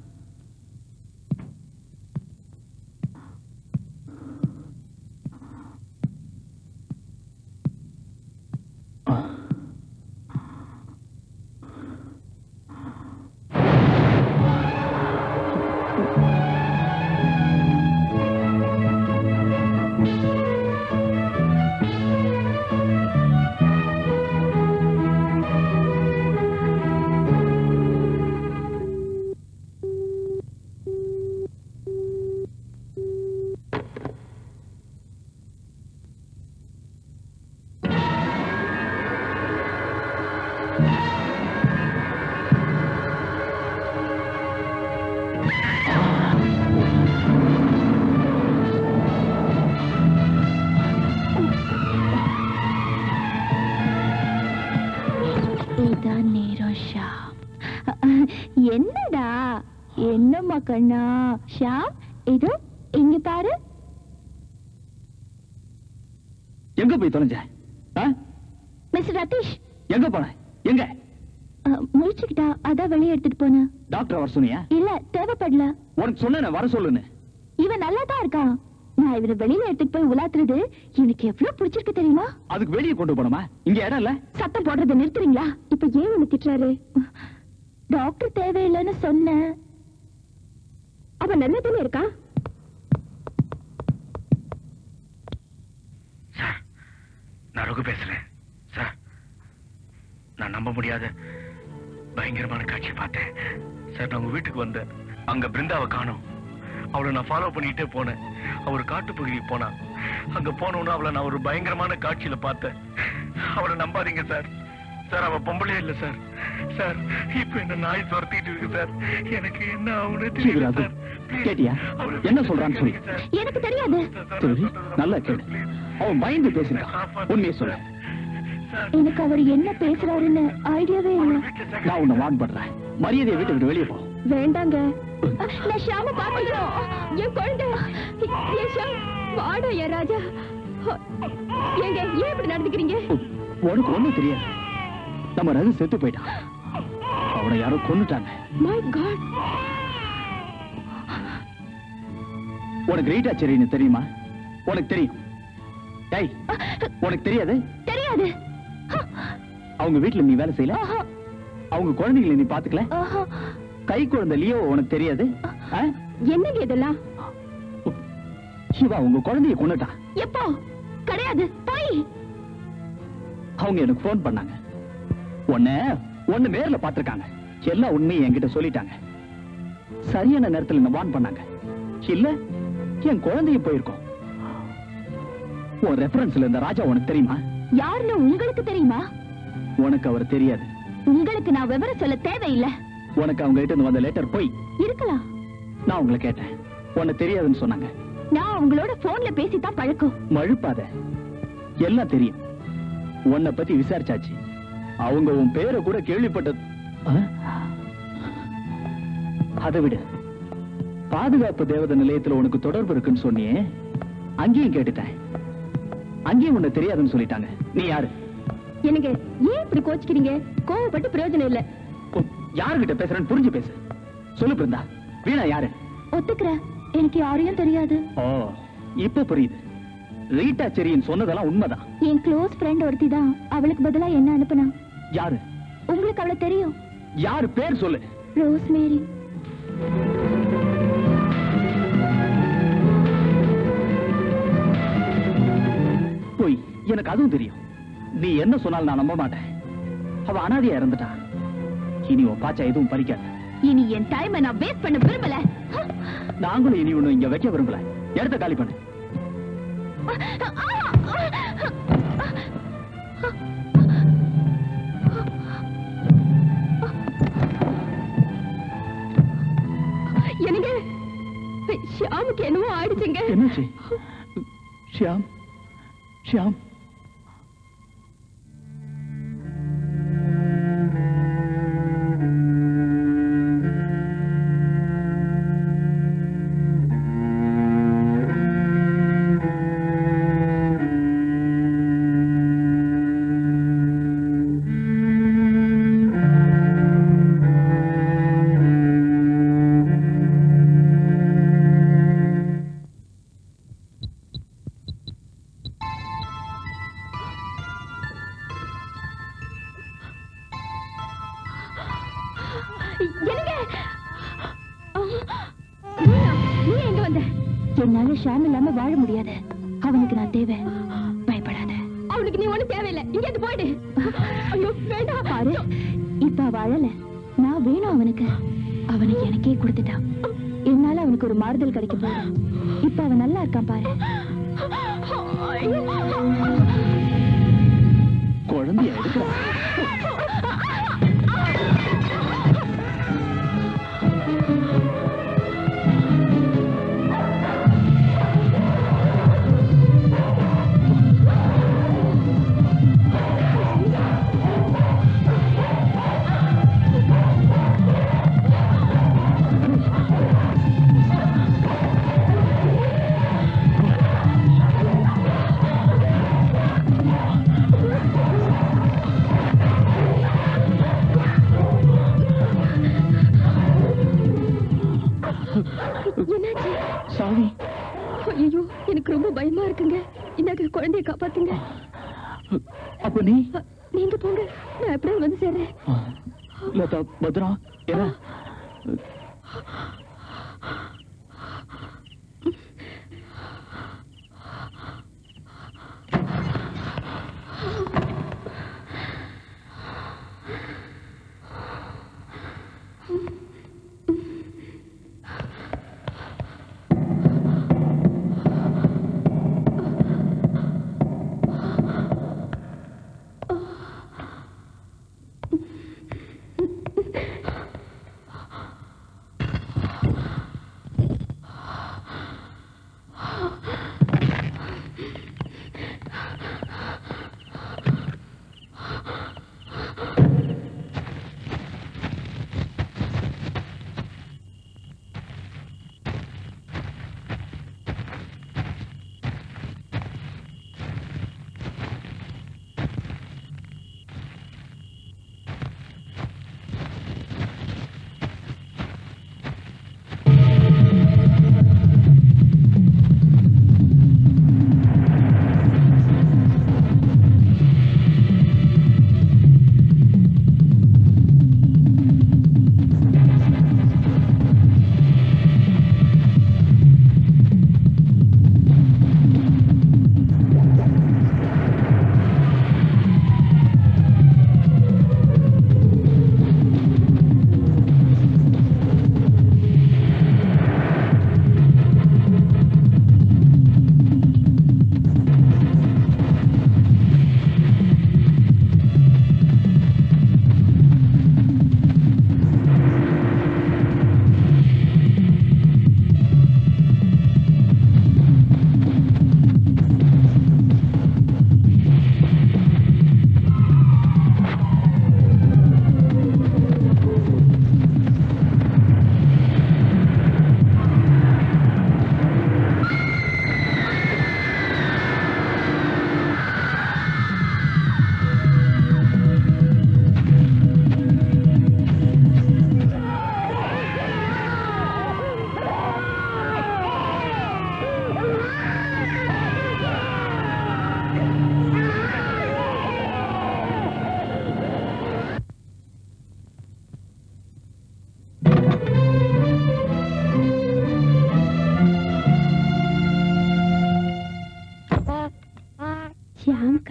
ஆ. இதான் நேரம் ஷாம் என்னடா என்னம்மா கண்ணா ஷாம் இதோ இங்க பாரு எங்க போய் தொலைஞ்ச ஆ? மிஸ்டர் ரதீஷ் எங்க போன எங்க அஹ், முழிச்சுக்கிட்டா அதான் வெளியே எடுத்துட்டு போனேன் டாக்டர் வர சொன்னியா இல்ல தேவைப்படல உனக்கு சொன்னேனே வர சொல்லுன்னு இவன் நல்லா தான் இருக்கான் நான் இவனை வெளியில எடுத்துட்டு போய் உலாத்துறது எனக்கு எவ்வளவு பிடிச்சிருக்கு தெரியுமா அதுக்கு வெளியே கொண்டு போனோமா இங்க இடம் இல்ல சத்தம் போடுறதை நிறுத்துறீங்களா இப்ப ஏன் உன்னை திட்டுறாரு டாக்டர் தேவையில்லைன்னு சொன்னேன் அவன் நல்லா தானே இருக்கான் சார் நான் ரகு பேசுறேன் சார் நான் நம்ப முடியாத பயங்கரமான காட்சியை பார்த்தேன் சார் நான் உங்க வீட்டுக்கு வந்தேன் அங்க பிருந்தாவை காணோம் அவளை நான் ஃபாலோ பண்ணிட்டே போனேன் அவர் காட்டுப்பகுதிக்கு போனா அங்க போனோன்னு அவளை நான் ஒரு பயங்கரமான காட்சியில பார்த்தேன் அவளை நம்பாதீங்க சார் சார் அவ பொம்பளையே இல்ல சார் சார் இப்ப என்ன நாய் துரத்திட்டு இருக்கு சார் எனக்கு என்ன ஆகும்னு தெரியல சிவராஜு, சார் Please, கேட்டியா? அவளை என்ன சொல்றான்னு சொல்லு. சார். எனக்கு தெரியாது சரி நல்லா கேளு அவன் பயந்து பேசிருக்கான் உண்மையை சொல்லு எனக்கு அவர் என்ன பேசுறாருன்னு ஐடியாவே இல்ல நான் உன்னை வான் பண்றேன் மரியாதையை வீட்டை விட்டு வெளியே போ வேண்டாங்க நான் ஷாம பாத்துக்கிறோம் என் குழந்தை என் ஷாம் வாடா என் ராஜா ஏங்க ஏன் இப்படி நடந்துக்கிறீங்க உனக்கு ஒண்ணும் தெரியாது நம்ம ரகு செத்து போயிட்டான் அவனை யாரோ கொன்னுட்டாங்க மை காட் உனக்கு ரீட்டா செரின்னு தெரியுமா உனக்கு தெரியும் டேய் உனக்கு தெரியாது தெரியாது அவங்க வீட்டுல நீ வேலை செய்யல ஆஹா, அவங்க குழந்தைகளை நீ பாத்துக்கல ஆஹா. கை குழந்தை லியோ உனக்கு தெரியாது ஆ? என்னங்க இதெல்லாம் சிவா உங்க குழந்தைய கொண்டுட்டா எப்போ கிடையாது போய் அவங்க எனக்கு ஃபோன் பண்ணாங்க உன்னை உன்னை நேர்ல பாத்திருக்காங்க எல்லா உண்மையும் என்கிட்ட சொல்லிட்டாங்க சரியான நேரத்துல என்ன வான் பண்ணாங்க இல்ல என் குழந்தைய போயிருக்கோம் உன் ரெஃபரன்ஸ்ல இருந்த ராஜா உனக்கு தெரியுமா யாருன்னு உங்களுக்கு தெரியுமா உனக்கு அவர் தெரியாது உங்களுக்கு நான் விவரம் சொல்ல தேவையில்லை உனக்கு அவங்க கிட்ட இருந்து வந்த லெட்டர் போய் இருக்கலாம் நான் உங்களை கேட்டேன் உனக்கு தெரியாதுன்னு சொன்னாங்க நான் அவங்களோட போன்ல பேசித்தான் பழக்கம் மழுப்பாத எல்லாம் தெரியும் உன்னை பத்தி விசாரிச்சாச்சு அவங்க உன் பேரை கூட கேள்விப்பட்டது ஆ? அதை விடு பாதுகாப்பு தேவதை நிலையத்துல உனக்கு தொடர்பு இருக்குன்னு சொன்னியே அங்கேயும் கேட்டுட்டேன் அங்கேயும் உன்னை தெரியாதுன்னு சொல்லிட்டாங்க நீ யாரு எனக்கு ஏன் இப்படி கோச்சிக்கிறீங்க கோவப்பட்டு பிரயோஜனம் இல்ல ஓ, யாருகிட்ட பேசுறேன்னு புரிஞ்சு பேசு சொல்லு பிருந்தா வீணா யாரு ஒத்துக்கிறேன் எனக்கு யாரையும் தெரியாது ஓ இப்ப புரியுது ரீட்டா செரியின் சொன்னதெல்லாம் உண்மைதான் என் க்ளோஸ் ஃப்ரெண்ட் ஒருத்தி தான் அவளுக்கு பதிலா என்ன அனுப்புனா யாரு உங்களுக்கு அவளை தெரியும் யாரு பேர் சொல்லு ரோஸ் மேரி போய் எனக்கு அதுவும் தெரியும் நீ என்ன சொன்னாலும் நான் நம்ப மாட்டேன் அவ அனாதையா இறந்துட்டா இனி உன் பாச்சா எதுவும் பறிக்காத இனி என் டைமை நான் வேஸ்ட் பண்ண விரும்பல நாங்களும் இனி ஒண்ணு இங்க வைக்க விரும்பல இடத்த காலி பண்ணு எனக்கு ஷியாமுக்கு என்னமோ ஆயிடுச்சுங்க என்னாச்சு ஷியாம் ஷியாம் என்னங்க மீனா, நீ எங்க வந்த என்னால ஷாம் இல்லாம வாழ முடியாது அவனுக்கு நான் தேவை பயப்படாத அவனுக்கு நீ ஒண்ணும் தேவையில்லை இங்க இருந்து போயிடு ஐயோ வேண்டாம் பாரு இப்ப அவ வாழல நான் வேணும் அவனுக்கு அவனை எனக்கே கொடுத்துட்டான் என்னால அவனுக்கு ஒரு மாறுதல் கிடைக்க போகுது இப்ப அவன் நல்லா இருக்கான் பாரு குழந்தைய எடுக்கிறா என்னாச்சு சாமி ஐயோ எனக்கு ரொம்ப பயமா இருக்குங்க இந்தாங்க குழந்தைய காப்பாத்துங்க அப்ப நீ அ, நீங்க போங்க நான் எப்படியும் வந்து சேர்றேன் லதா பத்ரா என்ன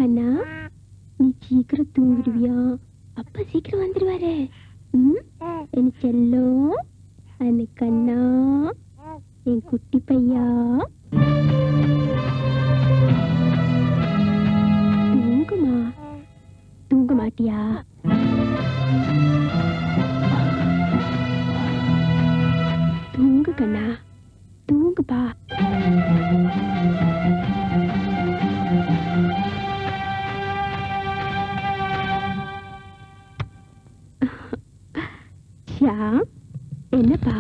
கண்ணா நீ சீக்கிரம் தூங்கிடுவியா அப்பா சீக்கிரம் வந்துருவாரு ம்? என் செல்லம் அண்ணு கண்ணா என் குட்டி பையா தூங்குமா தூங்க மாட்டியா தூங்கு கண்ணா தூங்குப்பா ஷியாம் என்னப்பா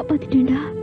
காப்பாத்திட்டேன்டா